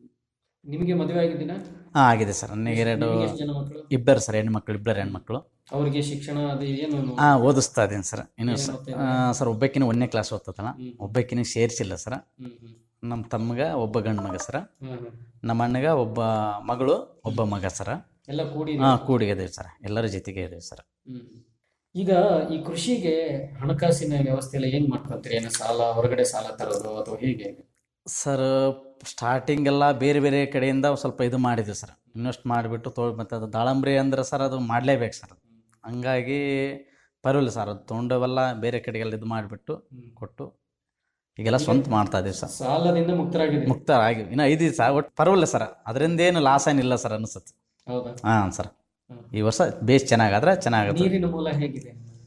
ನಿಮಗೆ ಮದುವೆ ಆಗಿದ್ದೀನ ಹಾಂ ಆಗಿದೆ ಸರ್ ನನಗೆ ಎರಡು ನಿಮ್ಗೆ ಎಷ್ಟು ಜನ ಮಕ್ಕಳು? ಇಬ್ಬರು ಸರ್ ಹೆಣ್ಮಕ್ಳು ಇಬ್ಬರು ಹೆಣ್ಮಕ್ಳು ಅವರಿಗೆ ಶಿಕ್ಷಣ ಅದು ಏನು ಹಾಂ ಓದಿಸ್ತಾ ಇದ್ದೀನಿ ಸರ್ ಇನ್ನು ಏನ್ ಸ- ಓದ್ತಾ ಆ, ಸರ್ ಒಬ್ಬಾಕಿನ ಒಂದನೇ ಕ್ಲಾಸ್ ಓದ್ತದಲ್ಲ ಒಬ್ಬಾಕಿನ ಸೇರಿಸಿಲ್ಲ ಸರ್ ಹ್ಮ್, ಹ್ಮ್. ನಮ್ಮ ತಮ್ಮಗ ಒಬ್ಬ ಗಂಡು ಮಗ ಸರ ಹ್ಮ್, ಹ್ಮ್. ನಮ್ಮ ಅಣ್ಣಗ ಒಬ್ಬ ಮಗಳು ಒಬ್ಬ ಮಗ ಸರ ಎಲ್ಲ ಕೂಡಿ ಹಾಂ ಕೂಡಿಗೆ ಸರ್ ಎಲ್ಲರ ಜೊತೆಗೆ ಇದೆ ಸರ್ ಹ್ಮ್. ಈಗ ಈ ಕೃಷಿಗೆ ಹಣಕಾಸಿನ ವ್ಯವಸ್ಥೆ ಎಲ್ಲ ಹೆಂಗ್ ಮಾಡ್ಕೊಂತೀರಿ ಏನೋ ಸಾಲ ಹೊರಗಡೆ ಸಾಲ ತರೋದು ಅಥವಾ ಹೇಗೆ ಸರ್ ಸ್ಟಾರ್ಟಿಂಗ್ ಎಲ್ಲ ಬೇರೆ ಬೇರೆ ಕಡೆಯಿಂದ ಸ್ವಲ್ಪ ಇದು ಮಾಡಿದ್ವಿ ಸರ್ ಇನ್ವೆಸ್ಟ್ ಮಾಡಿಬಿಟ್ಟು ತೋ ಮತ್ತು ಅದು ದಾಳಂಬ್ರಿ ಅಂದ್ರೆ ಸರ್ ಅದು ಮಾಡಲೇಬೇಕು ಸರ್ ಹಂಗಾಗಿ ಪರವಾಗಿಲ್ಲ ಸರ್ ಅದು ತೊಗೊಂಡವೆಲ್ಲ ಬೇರೆ ಕಡೆಗೆಲ್ಲ ಇದು ಮಾಡಿಬಿಟ್ಟು ಕೊಟ್ಟು ಈಗೆಲ್ಲ ಸ್ವಂತ ಮಾಡ್ತಾ ಇದೀವಿ ಸರ್ ಸಾಲದಿಂದ ಮುಕ್ತರಾಗಿದ್ದೀರಿ ಮುಕ್ತ ಆಗಿ ಇನ್ನು ಐದು ಸರ್ ಒಟ್ಟು ಪರವಾಗಿಲ್ಲ ಸರ್ ಅದರಿಂದ ಏನು ಲಾಸ್ ಏನಿಲ್ಲ ಸರ್ ಅನಿಸುತ್ತೆ ಹೌದಾ ಹಾಂ ಸರ್ ಈ ವರ್ಷ ಬೇಸ್ ಚೆನ್ನಾಗಾದ್ರೆ ಚೆನ್ನಾಗುತ್ತೆ ನೀರಿನ ಮೂಲ ಹೇಗಿದೆ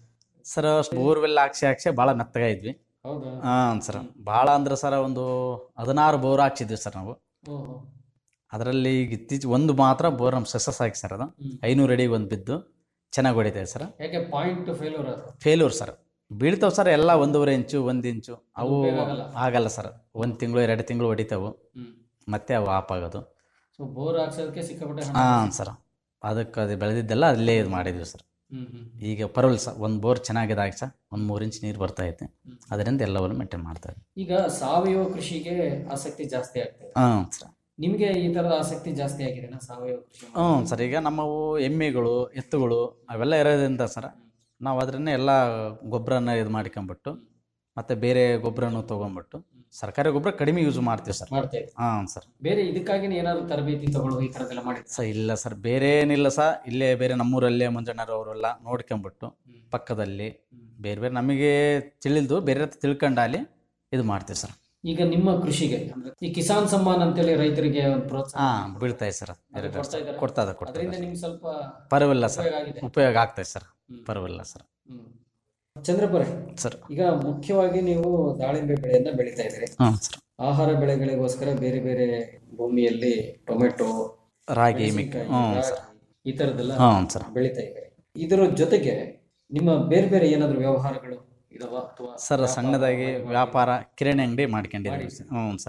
ಸರ್ ಬೋರ್ವೆಲ್ ಹಾಕ್ಸಿ ಹಾಕ್ಸಿ ಭಾಳ ಮೆತ್ತಗ ಇದ್ವಿ ಹೌದಾ ಹಾಂ ಸರ್ ಭಾಳ ಅಂದ್ರೆ ಸರ್ ಒಂದು ಹದಿನಾರು ಬೋರ್ ಹಾಕ್ಸಿದ್ವಿ ಸರ್ ನಾವು ಓಹೋ ಅದರಲ್ಲಿ ಈಗ ಇತ್ತೀಚೆಗೆ ಒಂದು ಮಾತ್ರ ಬೋರ್ ನಮ್ಮ ಸಕ್ಸಸ್ ಆಗಿ ಸರ್ ಅದು ಹ್ಮ್. ಐನೂರು ಅಡಿಗೆ ಒಂದು ಬಿದ್ದು ಚೆನ್ನಾಗಿ ಹೊಡಿತದೆ ಸರ್ ಯಾಕೆ ಪಾಯಿಂಟ್ ಫೇಲ್ಯೂರ್ ಅದು ಫೇಲ್ಯೂರ್ ಸರ್ ಬೀಳ್ತಾವೆ ಸರ್ ಎಲ್ಲ ಒಂದೂವರೆ ಇಂಚು ಒಂದು ಇಂಚು ಅವು ಉಪಯೋಗ ಆಗಲ್ಲ. ಆಗಲ್ಲ ಸರ್ ಒಂದು ತಿಂಗಳು ಎರಡು ತಿಂಗಳು ಹೊಡಿತಾವು ಹ್ಮ್. ಮತ್ತೆ ಅವು ಆಫ್ ಆಗೋದು ಸೊ ಬೋರ್ ಹಾಕ್ಸೋದಕ್ಕೆ ಸಿಕ್ಕಾಪಟ್ಟೆ ಹಣ ಹಾಂ ಸರ್ ಅದಕ್ಕೆ ಅದು ಬೆಳೆದಿದ್ದೆಲ್ಲ ಅಲ್ಲೇ ಇದು ಮಾಡಿದ್ವಿ ಸರ್ ಹ್ಮ್, ಹ್ಮ್. ಈಗ ಪರವಾಗಿಲ್ಲ ಸರ್ ಒಂದು ಬೋರ್ ಚೆನ್ನಾಗಿದಾಗ ಸರ್ ಒಂದು ಮೂರು ಇಂಚ್ ನೀರು ಬರ್ತಾ ಐತೆ ಅದರಿಂದ ಎಲ್ಲವನ್ನು ಮೇಂಟೈನ್ ಮಾಡ್ತಾ ಇದ್ವಿ ಈಗ ಸಾವಯವ ಕೃಷಿಗೆ ಆಸಕ್ತಿ ಜಾಸ್ತಿ ಆಗ್ತದೆ ಹಾಂ ಸರ್ ನಿಮ್ಗೆ ಈ ತರದ ಆಸಕ್ತಿ ಜಾಸ್ತಿ ಆಗಿದೆನಾ ಸಾವಯವ ಕೃಷಿ ಹ್ಞೂ ಸರ್ ಈಗ ನಮ್ಮವು ಎಮ್ಮೆಗಳು ಎತ್ತುಗಳು ಅವೆಲ್ಲ ಇರೋದ್ರಿಂದ ಸರ್ ನಾವು ಅದನ್ನೇ ಎಲ್ಲ ಗೊಬ್ಬರನ ಇದು ಮಾಡ್ಕೊಂಬಿಟ್ಟು ಮತ್ತು ಬೇರೆ ಗೊಬ್ಬರನು ತೊಗೊಂಬಿಟ್ಟು ಸರ್ಕಾರಿ ಗೊಬ್ಬರ ಕಡಿಮೆ ಯೂಸ್ ಮಾಡ್ತೀವಿ ಸರ್ ಮಾಡ್ತಾ ಇದ್ದೀವಿ. ಹಾಂ ಸರ್ ಬೇರೆ ಇದಕ್ಕಾಗಿ ಏನಾದ್ರು ತರಬೇತಿ ತಗೊಳ್ಳೋದು ಈ ತರದೆಲ್ಲ ಮಾಡಿ ಸರ್ ಇಲ್ಲ ಸರ್ ಬೇರೆ ಏನಿಲ್ಲ ಸರ್ ಇಲ್ಲೇ ಬೇರೆ ನಮ್ಮೂರಲ್ಲೇ ಮಂಜಣ್ಣರವರೆಲ್ಲ ನೋಡ್ಕೊಂಬಿಟ್ಟು ಪಕ್ಕದಲ್ಲಿ ಬೇರೆ ಬೇರೆ ನಮಗೆ ತಿಳಿದು ಬೇರೆ ಹತ್ರ ತಿಳ್ಕೊಂಡು ಅಲ್ಲಿ ಇದು ಮಾಡ್ತೀವಿ ಸರ್ ಈಗ ನಿಮ್ಮ ಕೃಷಿಗೆ ಅಂದ್ರೆ ಈ ಕಿಸಾನ್ ಸಮ್ಮಾನ್ ಅಂತೇಳಿ ರೈತರಿಗೆ ಒಂದು ಪ್ರೋತ್ಸಾಹ ಹಾಂ ಬೀಳ್ತಾ ಇದೆ ಸರ್ ಎರಡು ಕೊಡ್ತಾ ಇದ್ದಾರಾ? ಕೊಡ್ತಾ ಇದೆ ಕೊಡ್ತಾ ಅದರಿಂದ ಇದೆ ನಿಮ್ಗೆ ಸ್ವಲ್ಪ ಪರವಾಗಿಲ್ಲ ಸರ್ ಉಪಯೋಗ ಆಗಿದೆ. ಉಪಯೋಗ ಆಗ್ತದೆ ಸರ್ ಪರವಾಗಿಲ್ಲ ಸರ್ ಹ್ಮ್. ಚಂದ್ರಪುರ ಸರ್ ಈಗ ಮುಖ್ಯವಾಗಿ ನೀವು ದಾಳಿಂಬೆ ಬೆಳೆಯನ್ನ ಬೆಳೀತಾ ಇದ್ದೀರಿ ಹಾಂ ಸರ್ ಆಹಾರ ಬೆಳೆಗಳಿಗೋಸ್ಕರ ಬೇರೆ ಬೇರೆ ಭೂಮಿಯಲ್ಲಿ ಟೊಮೆಟೊ ರಾಗಿ ಮಿಕ್ ಮೆಣಸಿನ್ಕಾಯಿ, ಹ್ಞೂ ರಾಗಿ, ಸರ್ ಈ ತರದೆಲ್ಲ ಹ್ಞೂ ಸರ್ ಬೆಳೀತಾ ಇದ್ದೀರಿ ಇದರ ಜೊತೆಗೆ ನಿಮ್ಮ ಬೇರೆ ಬೇರೆ ಏನಾದ್ರು ವ್ಯವಹಾರಗಳು ಇದಾವ ಅಥವಾ ಸರ್ ಸಣ್ಣದಾಗಿ ವ್ಯಾಪಾರ ಕಿರಾಣಿ ಅಂಗಡಿ ಮಾಡ್ಕೊಂಡಿದ್ದೀವಿ ಸರ್ ಹ್ಞೂ ಸರ್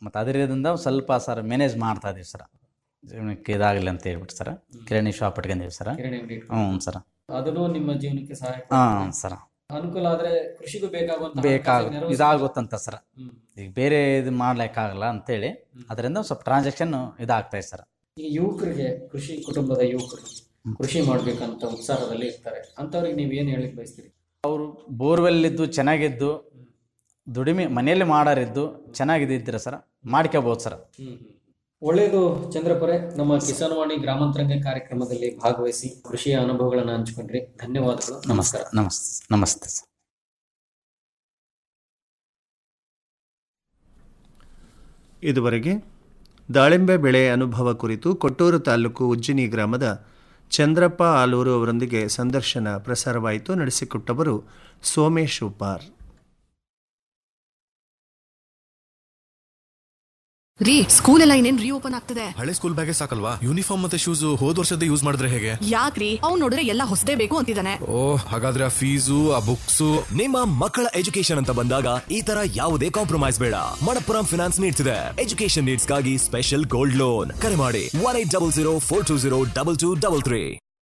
ಮತ್ತು ಅದರಿಂದ ಸ್ವಲ್ಪ ಸರ್ ಮ್ಯಾನೇಜ್ ಮಾಡ್ತಾ ಇದೀವಿ ಸರ್ ಜೀವನಕ್ಕೆ ಇದಾಗಲಿ ಅಂತ ಹೇಳ್ಬಿಟ್ಟು ಸರ್ ಕಿರಾಣಿ ಶಾಪ್ ಇಟ್ಕೊಂಡಿವಿ ಸರ್ ಕಿರಾಣಿ ಅಂಗಡಿ ಹ್ಞೂ ಸರ್ ಅದನ್ನು ನಿಮ್ಮ ಜೀವನಕ್ಕೆ ಸಹಾಯ ಹಾಂ ಸರ್ ಅನುಕೂಲ ಆದ್ರೆ ಕೃಷಿಗೂ ಬೇಕಾಗುವಂತ ಬೇಕಾಗ ಇದಾಗುತ್ತಂತ ಸರ್ ಈಗ ಬೇರೆ ಇದು ಮಾಡ್ಲಿಕ್ಕಾಗಲ್ಲ ಅಂತೇಳಿ ಅದರಿಂದ ಸ್ವಲ್ಪ ಟ್ರಾನ್ಸಾಕ್ಷನ್ ಇದಾಗ್ತಾ ಇದೆ ಸರ್ ಈಗ ಯುವಕರಿಗೆ ಕೃಷಿ ಕುಟುಂಬದ ಯುವಕರು ಕೃಷಿ ಮಾಡ್ಬೇಕಂತ ಉತ್ಸಾಹದಲ್ಲಿ ಇರ್ತಾರೆ ಅಂತವ್ರಿಗೆ ನೀವು ಏನ್ ಹೇಳಿಕ್ ಬಯಸ್ತೀರಿ ಅವರು ಬೋರ್ವೆಲ್ ಇದ್ದು ಚೆನ್ನಾಗಿದ್ದು ದುಡಿಮೆ ಮನೆಯಲ್ಲಿ ಮಾಡಾರಿದ್ದು ಚೆನ್ನಾಗಿದ್ದಿದ್ರೆ ಸರ್ ಮಾಡ್ಕೋಬೋದು ಸರ್ ಒಳ್ಳೆಯದು ಚಂದ್ರಪುರೆ ನಮ್ಮ ಕಿಸಾನ್ವಾಣಿ ಗ್ರಾಮಾಂತರಂಗ ಕಾರ್ಯಕ್ರಮದಲ್ಲಿ ಭಾಗವಹಿಸಿ ಕೃಷಿಯ ಅನುಭವಗಳನ್ನ ಹಂಚ್ಕೊಂಡ್ರಿ ಧನ್ಯವಾದಗಳು ನಮಸ್ಕಾರ ನಮಸ್ತೆ ನಮಸ್ತೆ ಸರ್ ಇದುವರೆಗೆ ದಾಳಿಂಬೆ ಬೆಳೆ ಅನುಭವ ಕುರಿತು ಕೊಟ್ಟೂರು ತಾಲೂಕು ಉಜ್ಜಿನಿ ಗ್ರಾಮದ ಚಂದ್ರಪ್ಪ ಆಲೂರು ಅವರೊಂದಿಗೆ ಸಂದರ್ಶನ ಪ್ರಸಾರವಾಯಿತು ನಡೆಸಿಕೊಟ್ಟವರು ಸೋಮೇಶ್ ಉಪಾರ್ ರೀ ಸ್ಕೂಲ್ ಎಲ್ಲ ಇನ್ನೇನ್ ರೀಓಪನ್ ಆಗ್ತದೆ ಹಳೆ ಸ್ಕೂಲ್ ಬ್ಯಾಗೆ ಸಾಕಲ್ವಾ ಯೂನಿಫಾರ್ಮ್ ಮತ್ತೆ ಶೂಸ್ ಹೋದ್ ವರ್ಷದ ಯೂಸ್ ಮಾಡಿದ್ರೆ ಹೇಗೆ ಯಾಕ್ರಿ ಅವ್ನ್ ನೋಡಿದ್ರೆ ಎಲ್ಲ ಹೊಸದೇ ಬೇಕು ಅಂತಿದ್ದಾನೆ ಓ ಹಾಗಾದ್ರೆ ಆ ಫೀಸು ಆ ಬುಕ್ಸು ನಿಮ್ಮ ಮಕ್ಕಳ ಎಜುಕೇಶನ್ ಅಂತ ಬಂದಾಗ ಈ ತರ ಯಾವುದೇ ಕಾಂಪ್ರಮೈಸ್ ಬೇಡ ಮಣಪ್ಪುರಂ ಫಿನಾನ್ಸ್ ನೀಡ್ತಿದೆ ಎಜುಕೇಶನ್ ನೀಡ್ಸ್ಗಾಗಿ ಸ್ಪೆಷಲ್ ಗೋಲ್ಡ್ ಲೋನ್ ಕರೆ ಮಾಡಿ one eight double zero four two zero double two double three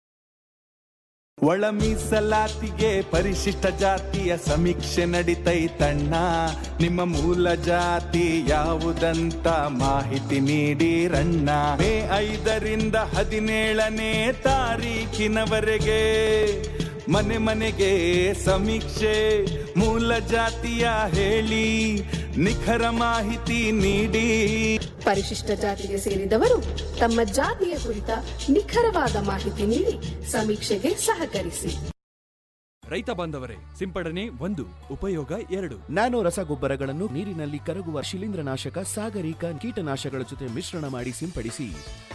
ಒಳ ಮೀಸಲಾತಿಗೆ ಪರಿಶಿಷ್ಟ ಜಾತಿಯ ಸಮೀಕ್ಷೆ ನಡಿತೈತಣ್ಣ ನಿಮ್ಮ ಮೂಲ ಜಾತಿ ಯಾವುದಂತ ಮಾಹಿತಿ ನೀಡಿರಣ್ಣ ಮೇ ಐದರಿಂದ ಹದಿನೇಳನೇ ತಾರೀಕಿನವರೆಗೆ ಮನೆ ಮನೆಗೆ ಸಮೀಕ್ಷೆ ಮೂಲ ಜಾತಿಯ ಹೇಳಿ ನಿಖರ ಮಾಹಿತಿ ನೀಡಿ ಪರಿಶಿಷ್ಟ ಜಾತಿಗೆ ಸೇರಿದವರು ತಮ್ಮ ಜಾತಿಯ ಕುರಿತ ನಿಖರವಾದ ಮಾಹಿತಿ ನೀಡಿ ಸಮೀಕ್ಷೆಗೆ ಸಹಕರಿಸಿ ರೈತ ಬಾಂಧವರೇ ಸಿಂಪಡಣೆ ಒಂದು ಉಪಯೋಗ ಎರಡು ನ್ಯಾನೋ ರಸಗೊಬ್ಬರಗಳನ್ನು ನೀರಿನಲ್ಲಿ ಕರಗುವ ಶಿಲೀಂಧ್ರನಾಶಕ ಸಾಗರಿಕ ಕೀಟನಾಶಕಗಳ ಜೊತೆ ಮಿಶ್ರಣ ಮಾಡಿ ಸಿಂಪಡಿಸಿ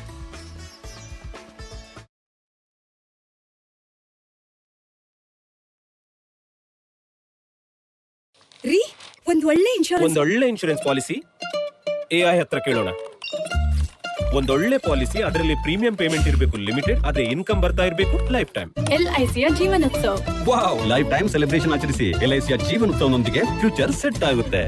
ರೀ ಒಂದ್ ಒಳ್ಳೆ ಇನ್ಶೂರೆನ್ಸ್ ಒಂದೊಳ್ಳೆ ಇನ್ಶೂರೆನ್ಸ್ ಪಾಲಿಸಿ ಎಐ ಹತ್ರ ಕೇಳೋಣ ಒಂದೊಳ್ಳೆ ಪಾಲಿಸಿ ಅದರಲ್ಲಿ ಪ್ರೀಮಿಯಂ ಪೇಮೆಂಟ್ ಇರಬೇಕು ಲಿಮಿಟೆಡ್ ಅದೇ ಇನ್ಕಮ್ ಬರ್ತಾ ಇರಬೇಕು ಲೈಫ್ ಟೈಮ್ ಎಲ್ಐಸಿಯ ಜೀವನೋತ್ಸವ ವಾವ್ ಲೈಫ್ ಟೈಮ್ ಸೆಲೆಬ್ರೇಷನ್ ಆಚರಿಸಿ ಎಲ್ಐಸಿಯ ಜೀವನೋತ್ಸವನೊಂದಿಗೆ ಫ್ಯೂಚರ್ ಸೆಟ್ ಆಗುತ್ತೆ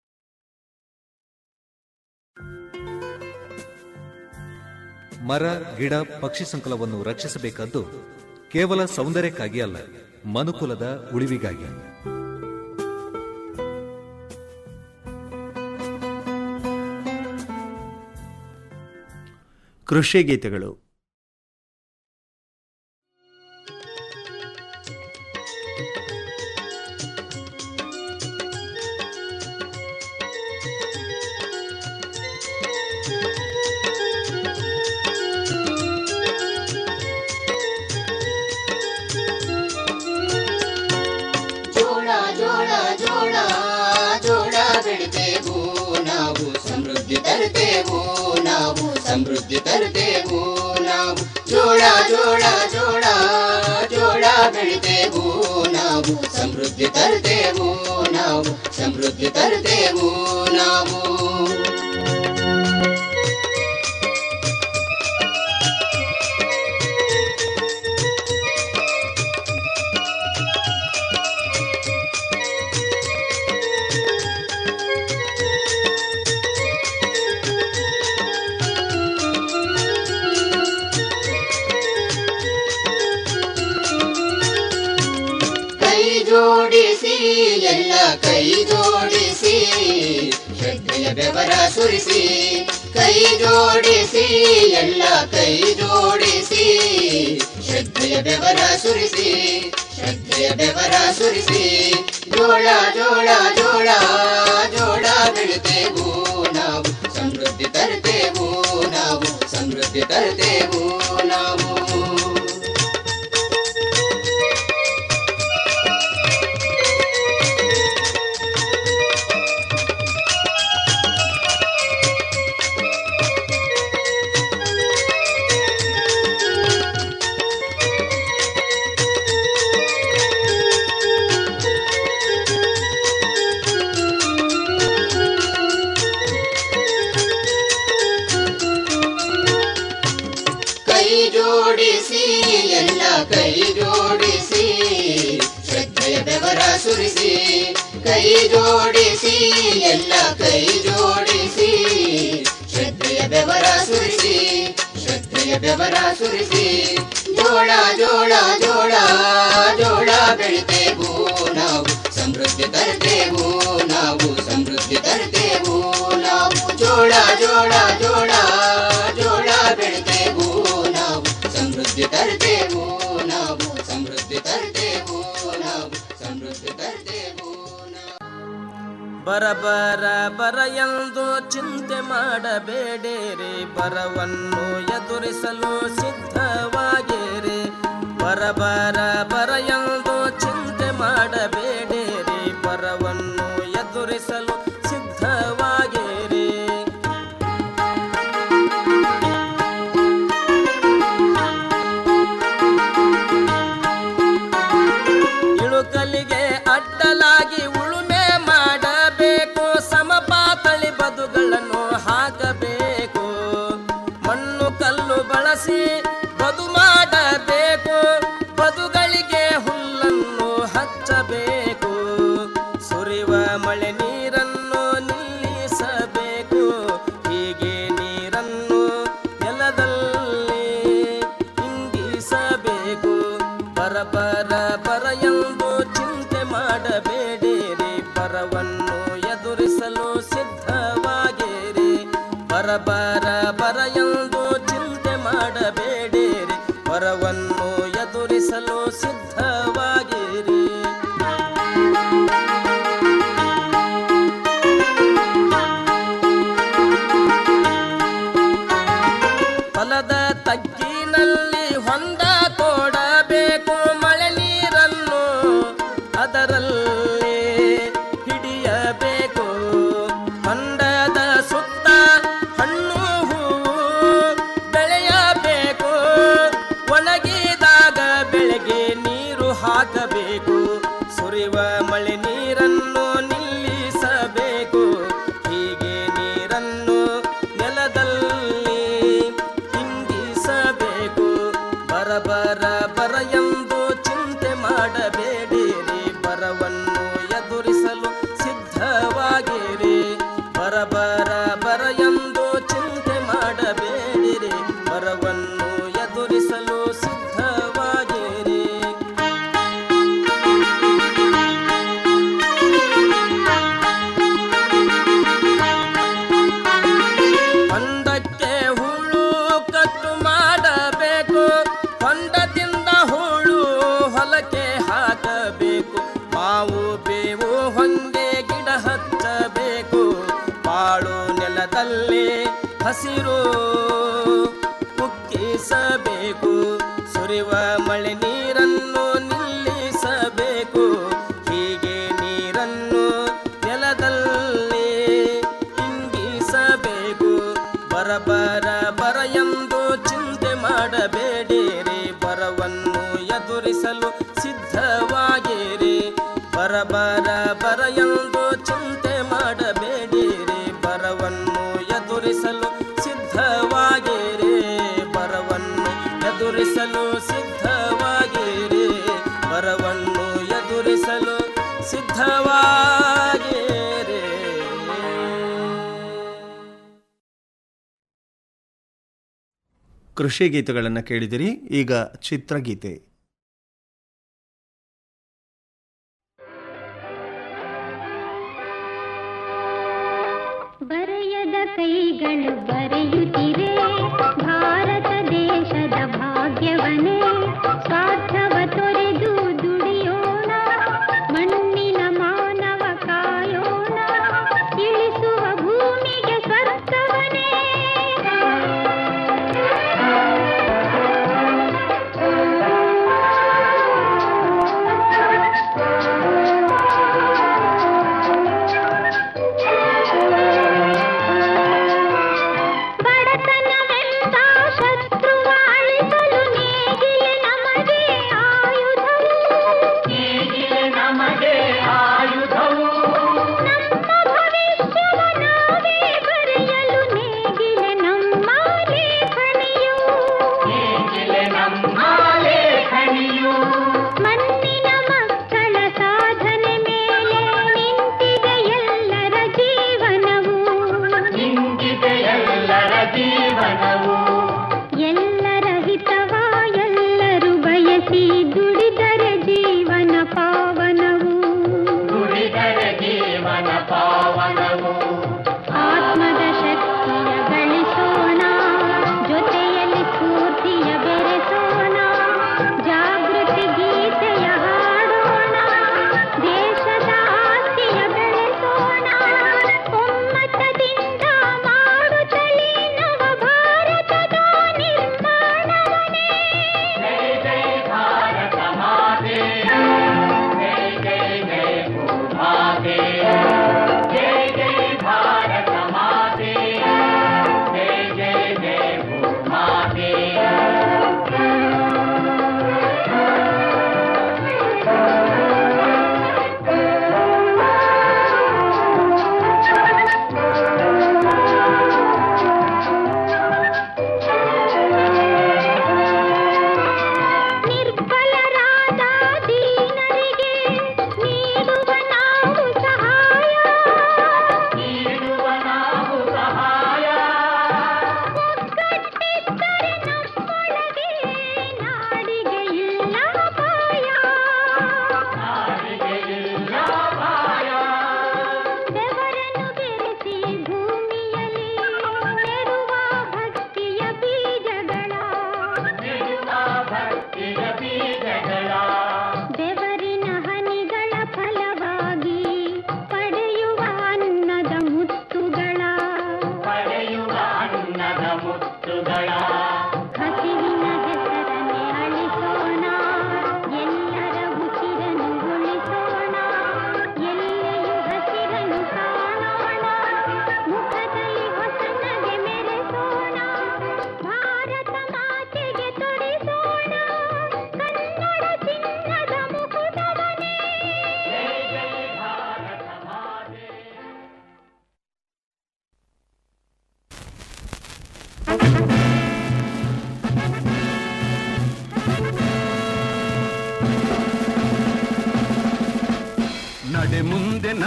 ಮರ ಗಿಡ ಪಕ್ಷಿ ಸಂಕುಲವನ್ನು ರಕ್ಷಿಸಬೇಕಾದ್ದು ಕೇವಲ ಸೌಂದರ್ಯಕ್ಕಾಗಿ ಅಲ್ಲ ಮನುಕುಲದ ಉಳಿವಿಗಾಗಿ ಕೃಷಿ ಗೀತೆಗಳು ಜೋಳ ಜೋಳ ಜೋಳ ಜೋಳ ಬೆಳಿತೇವು ನಾವು ಸಮೃದ್ಧಿ ತರುತ್ತೇವು ನಾವು ಸಮೃದ್ಧಿ ತರುತ್ತೇವು ನಾವು ಜೋಳ ಜೋಳ ಜೋಳ ಜೋಳ ಬೆಳಿತೇವು ನಾವು ಸಮೃದ್ಧಿ ತರುತ್ತೇವು ನಾವು ಸಮೃದ್ಧಿ ತರುತ್ತೇವು ನಾವು ಕೈ ಜೋಡಿಸಿ ಎಲ್ಲ ಕೈ ಜೋಡಿಸಿ ಶ್ರದ್ಧೆಯ ಬೆವರ ಸುರಿಸಿ ಕೈ ಜೋಡಿಸಿ ಎಲ್ಲ ಕೈ ಜೋಡಿಸಿ ಶ್ರದ್ಧೆಯ ಬೆವರ ಸುರಿಸಿ ಶ್ರದ್ಧೆಯ ಬೆವರ ಸುರಿಸಿ ಜೋಳ ಜೋಳ ಜೋಳ ಜೋಳ ಬೆಳಿತೇವು ನಾವು ಸಮೃದ್ಧಿ ತರುತ್ತೇವು ನಾವು ಸಮೃದ್ಧಿ ತರುತ್ತೇವು ನಾವು ಕೈ ಜೋಡಿಸಿ ಎಲ್ಲ ಕೈ ಜೋಡಿಸಿ ಶ್ರದ್ಧೆಯ ಬೆವರ ಸುರಿಸಿ ಕೈ ಜೋಡಿಸಿ ಎಲ್ಲ ಕೈ ಜೋಡಿಸಿ ಬೆವರ ಸುರಿಸಿ ಶ್ರದ್ಧೆಯ ಬೆವರ ಸುರಿಸಿ ಜೋಳ ಜೋಳ ಜೋಳ ಜೋಳ ಬೆಳಿತೇವು ನಾವು ಸಮೃದ್ಧಿ ತರ್ತೇವು ನಾವು ಸಮೃದ್ಧಿ ತರ್ತೇವು ನಾವು ಜೋಳ ಜೋಳ ಜೋಳ ಜೋಳ ಬೆಳಿತೇವು ನಾವು ಸಮೃದ್ಧಿ ತರ್ತೇವು ನಾವು ಸಮೃದ್ಧಿ ತರ್ತೇವು ನಾವು ಸಮೃದ್ಧಿ ತರ್ತೇವು ಬರ ಬರ ಬರ ಎಂದು ಚಿಂತೆ ಮಾಡಬೇಡಿರಿ ಬರವನ್ನು ಎದುರಿಸಲು ಸಿದ್ಧವಾಗಿರಿ ಬರ ಬರ ಬರ ಎಂದು ಚಿಂತೆ ಮಾಡಬೇಡಿರಿ ಬರವನ್ನು ಎದುರಿಸಲು ಸಿದ್ಧವಾಗಿರಿ ಇಳುಕಲಿಗೆ ಅಡ್ಡಲಾಗಿ ಉಳುಮೆ ಮಾಡಬೇಕು ಸಮಪಾತಳಿ ಬದುಗಳನ್ನು ಹಾಕಬೇಕು ಮಣ್ಣು ಕಲ್ಲು ಬಳಸಿ ಬದು ಮಾಡಬೇಕು ಬದುಗಳಿಗೆ ಹುಲ್ಲನ್ನು ಹಚ್ಚಬೇಕು ಸುರಿವ ಮಳೆ ನೀರನ್ನು ನಿಲ್ಲಿಸಬೇಕು ಹೀಗೆ ನೀರನ್ನು ನೆಲದಲ್ಲಿ ಇಂಗಿಸಬೇಕು ಬರ ಬರ ಬರ ಎಂದು ಚಿಂತೆ ಮಾಡಬೇಡಿರಿ ಬರವನ್ನು ಎದುರಿಸಲು ಸಿದ್ಧವಾಗಿರಿ ಬರ ಬರ ಬರ ಎಂದು ಚಿಂತೆ ಮಾಡಬೇಡಿರಿ ಬರವನ್ನು ಎದುರಿಸಲು ಸಿದ್ಧವಾಗಿರಿ ಹೊಲದ ತಗ್ಗಿನಲ್ಲಿ ಹೊಂದ ತೋಡಬೇಕು ಮಳೆ ನೀರನ್ನು ಅದರಲ್ಲಿ ಹಿಡಿಯಬೇಕು ಹೊಂಡದ ಸುತ್ತ ಹಣ್ಣು ಹೂವು ಬೆಳೆಯಬೇಕು ಒಣಗಿದಾಗ ಬೆಳೆಗೆ ನೀರು ಹಾಕಬೇಕು ಸುರಿವ ಮಳೆ ನೀರನ್ನು ನಿಲ್ಲಿಸಬೇಕು ಹೀಗೆ ನೀರನ್ನು ನೆಲದಲ್ಲಿ ಇಂಗಿಸಬೇಕು ಬರ ಬರ ಬರ ಎಂದು ಚಿಂತೆ ಮಾಡಬೇಡಿರಿ ಬರವನ್ನು ಎದುರಿಸಲು ಸಿದ್ಧವಾಗಿರಿ ಬರ ಬರ ಬರ ಎಂದು ಚಿಂತೆ ಮಾಡಬೇಡಿರಿ ಬರವನ್ನು ಎದುರಿಸಲು ಸಿದ್ಧವಾಗಿರಿ ಹೊಂಡಕ್ಕೆ ಹುಳು ಕಟ್ಟು ಮಾಡಬೇಕು ಹೊಂಡದಿಂದ ಹುಳು ಹೊಲಕ್ಕೆ ಹಾಕಬೇಕು ಮಾವು ಬೇವು ಹೊಂಗೆ ಗಿಡ ಹಚ್ಚಬೇಕು ಬಾಳು ನೆಲದಲ್ಲಿ ಹಸಿರು ಕುಕ್ಕಿಸಬೇಕು ಸುರಿವ ಮಳೆ ನೀರನ್ನು ನಿಲ್ಲಿಸಬೇಕು ಹೀಗೆ ನೀರನ್ನು ನೆಲದಲ್ಲಿ ಇಂಗಿಸಬೇಕು ಬರ ಬರ ಬರ ಎಂದು ಚಿಂತೆ ಮಾಡಬೇಡಿರಿ ಬರವನ್ನು ಎದುರಿಸಲು ಸಿದ್ಧವಾಗಿರಿ ಬರ ಬರ ಬರ ಎಂದು ಚಿಂತೆ ಮಾಡಬೇಡಿರಿ ಬರವನ್ನು ಎದುರಿಸಲು ಸಿದ್ಧವಾಗಿರಿ ಬರವನ್ನು ಎದುರಿಸಲು ಸಿದ್ಧವಾಗಿರಿ ಬರವನ್ನು ಎದುರಿಸಲು ಸಿದ್ಧವಾಗಿರಿ ಕೃಷಿ ಗೀತೆಗಳನ್ನು ಕೇಳಿದಿರಿ ಈಗ ಚಿತ್ರಗೀತೆ ಬರೆಯದ ಕೈಗಳು ಬರೆಯುತ್ತಿರೆ ಭಾರತ ದೇಶದ ಭಾಗ್ಯವನೇ ಸ್ವಾರ್ಥವ ತೊರೆದು ದುಡಿಯೋಣ ಮಣ್ಣಿನ ಮಾನವ ಕಾಯೋಣ ಇಳಿಸುವ ಭೂಮಿಗೆ ಸ್ವರ್ಗವನೇ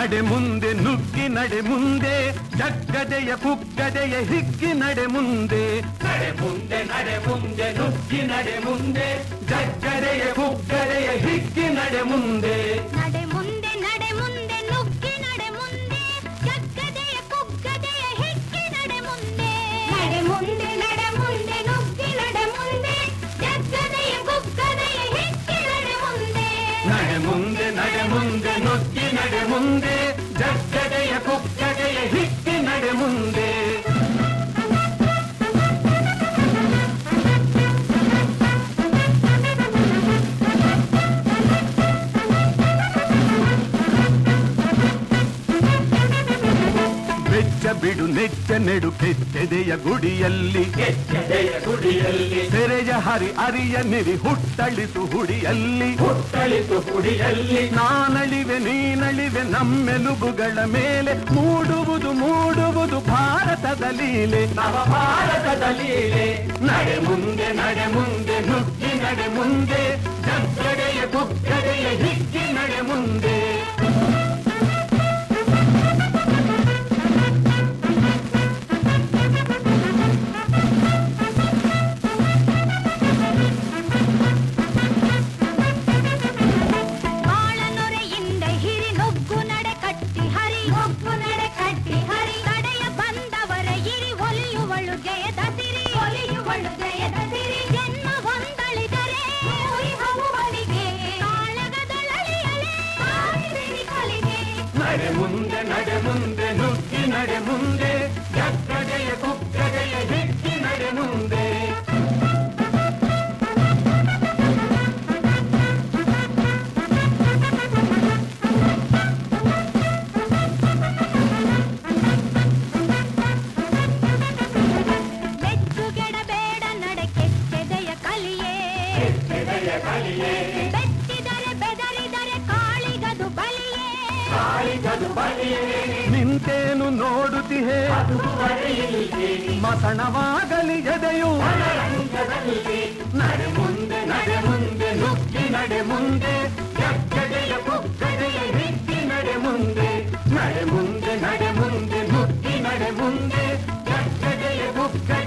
ನಡೆ ಮುಂದೆ ನುಗ್ಗಿ ನಡೆ ಮುಂದೆ ಜಗ್ಗದೆಯ ಕುಗ್ಗದೆಯ ಹಿಗ್ಗಿ ನಡೆ ಮುಂದೆ ನಡೆ ಮುಂದೆ ನಡೆ ಮುಂದೆ ನುಗ್ಗಿ ನಡೆ ಮುಂದೆ ಜಗ್ಗದೆಯ ಕುಗ್ಗದೆಯ ಹಿಗ್ಗಿ ನಡೆ ಮುಂದೆ ನಡೆ ಮುಂದೆ ನಡೆ ಮುಂದೆ ನುಗ್ಗಿ ನಡೆ ಮುಂದೆ ಜಗ್ಗದೆಯ ಕುಗ್ಗದೆಯ ಹಿಕ್ಕಿ ನಡೆ ಮುಂದೆ ನಡೆ ಮುಂದೆ ನಡೆ ಮುಂದೆ ನುಗ್ಗಿ ನಡೆ ಮುಂದೆ ಜಗ್ಗದೆಯ ಕುಗ್ಗದೆಯ ಹಿಕ್ಕಿ ನಡೆ ಮುಂದೆ ನಡೆ ಮುಂದೆ ನಡೆ ಮುಂದೆ ನುಗ್ಗಿ ನಡೆ ಮುಂದೆ ಜಗ್ಗದೆಯ ಕುಗ್ಗದೆಯ ಹಿಗ್ಗಿ ನಡೆ ಮುಂದೆ ಬೆಚ್ಚ ಬಿಡು ನೆಚ್ಚ ನೆಡು ಕೆಚ್ಚೆದೆಯ ಗುಡಿಯಲ್ಲಿ ಕೆಚ್ಚೆದೆಯ ಗುಡಿಯಲ್ಲಿ ತೆರೆಯ ಹರಿ ಅರಿಯ ನಿರಿ ಹುಟ್ಟಳಿಸು ಹುಡಿಯಲ್ಲಿ ಹುಟ್ಟಳಿಸು ಹುಡಿಯಲ್ಲಿ ನಾನಳಿವೆ ನೀನಳಿವೆ ನಮ್ಮೆಲುಬುಗಳ ಮೇಲೆ ಮೂಡುವುದು ಮೂಡುವುದು ಭಾರತದ ಲೀಲೆ ನವ ಭಾರತದ ಲೀಲೆ ನಡೆ ಮುಂದೆ ನಡೆ ಮುಂದೆ ನುಗ್ಗಿ ನಡೆ ಮುಂದೆ ಜಗ್ಗಡೆಯ ಕುಗ್ಗಡೆಯ ಹಿಗ್ಗಿ ನಡೆ ಮುಂದೆ ಬಾಳನೊರೆಯಿಂದ ಹಿರಿ ನುಗ್ಗು ನಡೆ ಕಟ್ಟಿ ಹರಿ ನುಗ್ಗು ನಡೆ ಕಟ್ಟಿ ಹರಿ ತಡೆಯ ಬಂದವರ ಇರಿ ಒಲಿಯುವಳು ಜಯದ ಸಿರಿ ಒಲಿಯುವಳು ಜಯದ ಸಿರಿ ಜನ್ಮ ಹೊಂದಳಿದರೆ ಉರಿಹವುವಳಿಗೆ ಕಾಳಗದಳಲಿಯಲೇ ಕಾಲಿರಿರಿ ಕಲಿಗೆ ನಡೆ ಮುಂದೆ ನಡೆ ಮುಂದೆ ನುಗ್ಗಿ ನಡೆ ಮುಂದೆ ಜಗ್ಗಡೆಯ ಕುಕ್ಕಡೆಯ ಹಿಕ್ಕಿ ನಡೆ ಮುಂದೆ ಬೆಚ್ಚುಗೆಡಬೇಡ ನಡೆ ಕೆಚ್ಚೆದೆಯ ಕಲಿಯೇ ಕೆಚ್ಚೆದೆಯ ಕಲಿಯೇ ಬೆಚ್ಚಿದರೆ ಬೆದರಿದರೆ ಕಾಳಿಗದು ಬಲಿಯೇ ಕಾಳಿಗದು ಬಲಿಯೇ ನಿಂತೇನು ನೋಡುತ್ತಿಹೆ ಮಸಣವಾಗಲಿ ಎದೆಯು ನಡೆ ಮುಂದೆ ನಡೆ ಮುಂದೆ ನುಗ್ಗಿ ನಡೆ ಮುಂದೆ ಜಗ್ಗಡೆಯ ಕುಕ್ಕಡೆಯ ಹಿಕ್ಕಿ ನಡೆ ಮುಂದೆ ನಡೆ ಮುಂದೆ ನಡೆ ಮುಂದೆ ನುಗ್ಗಿ ನಡೆ ಮುಂದೆ ಜಗ್ಗಡೆಯ ಕುಕ್ಕಡೆಯ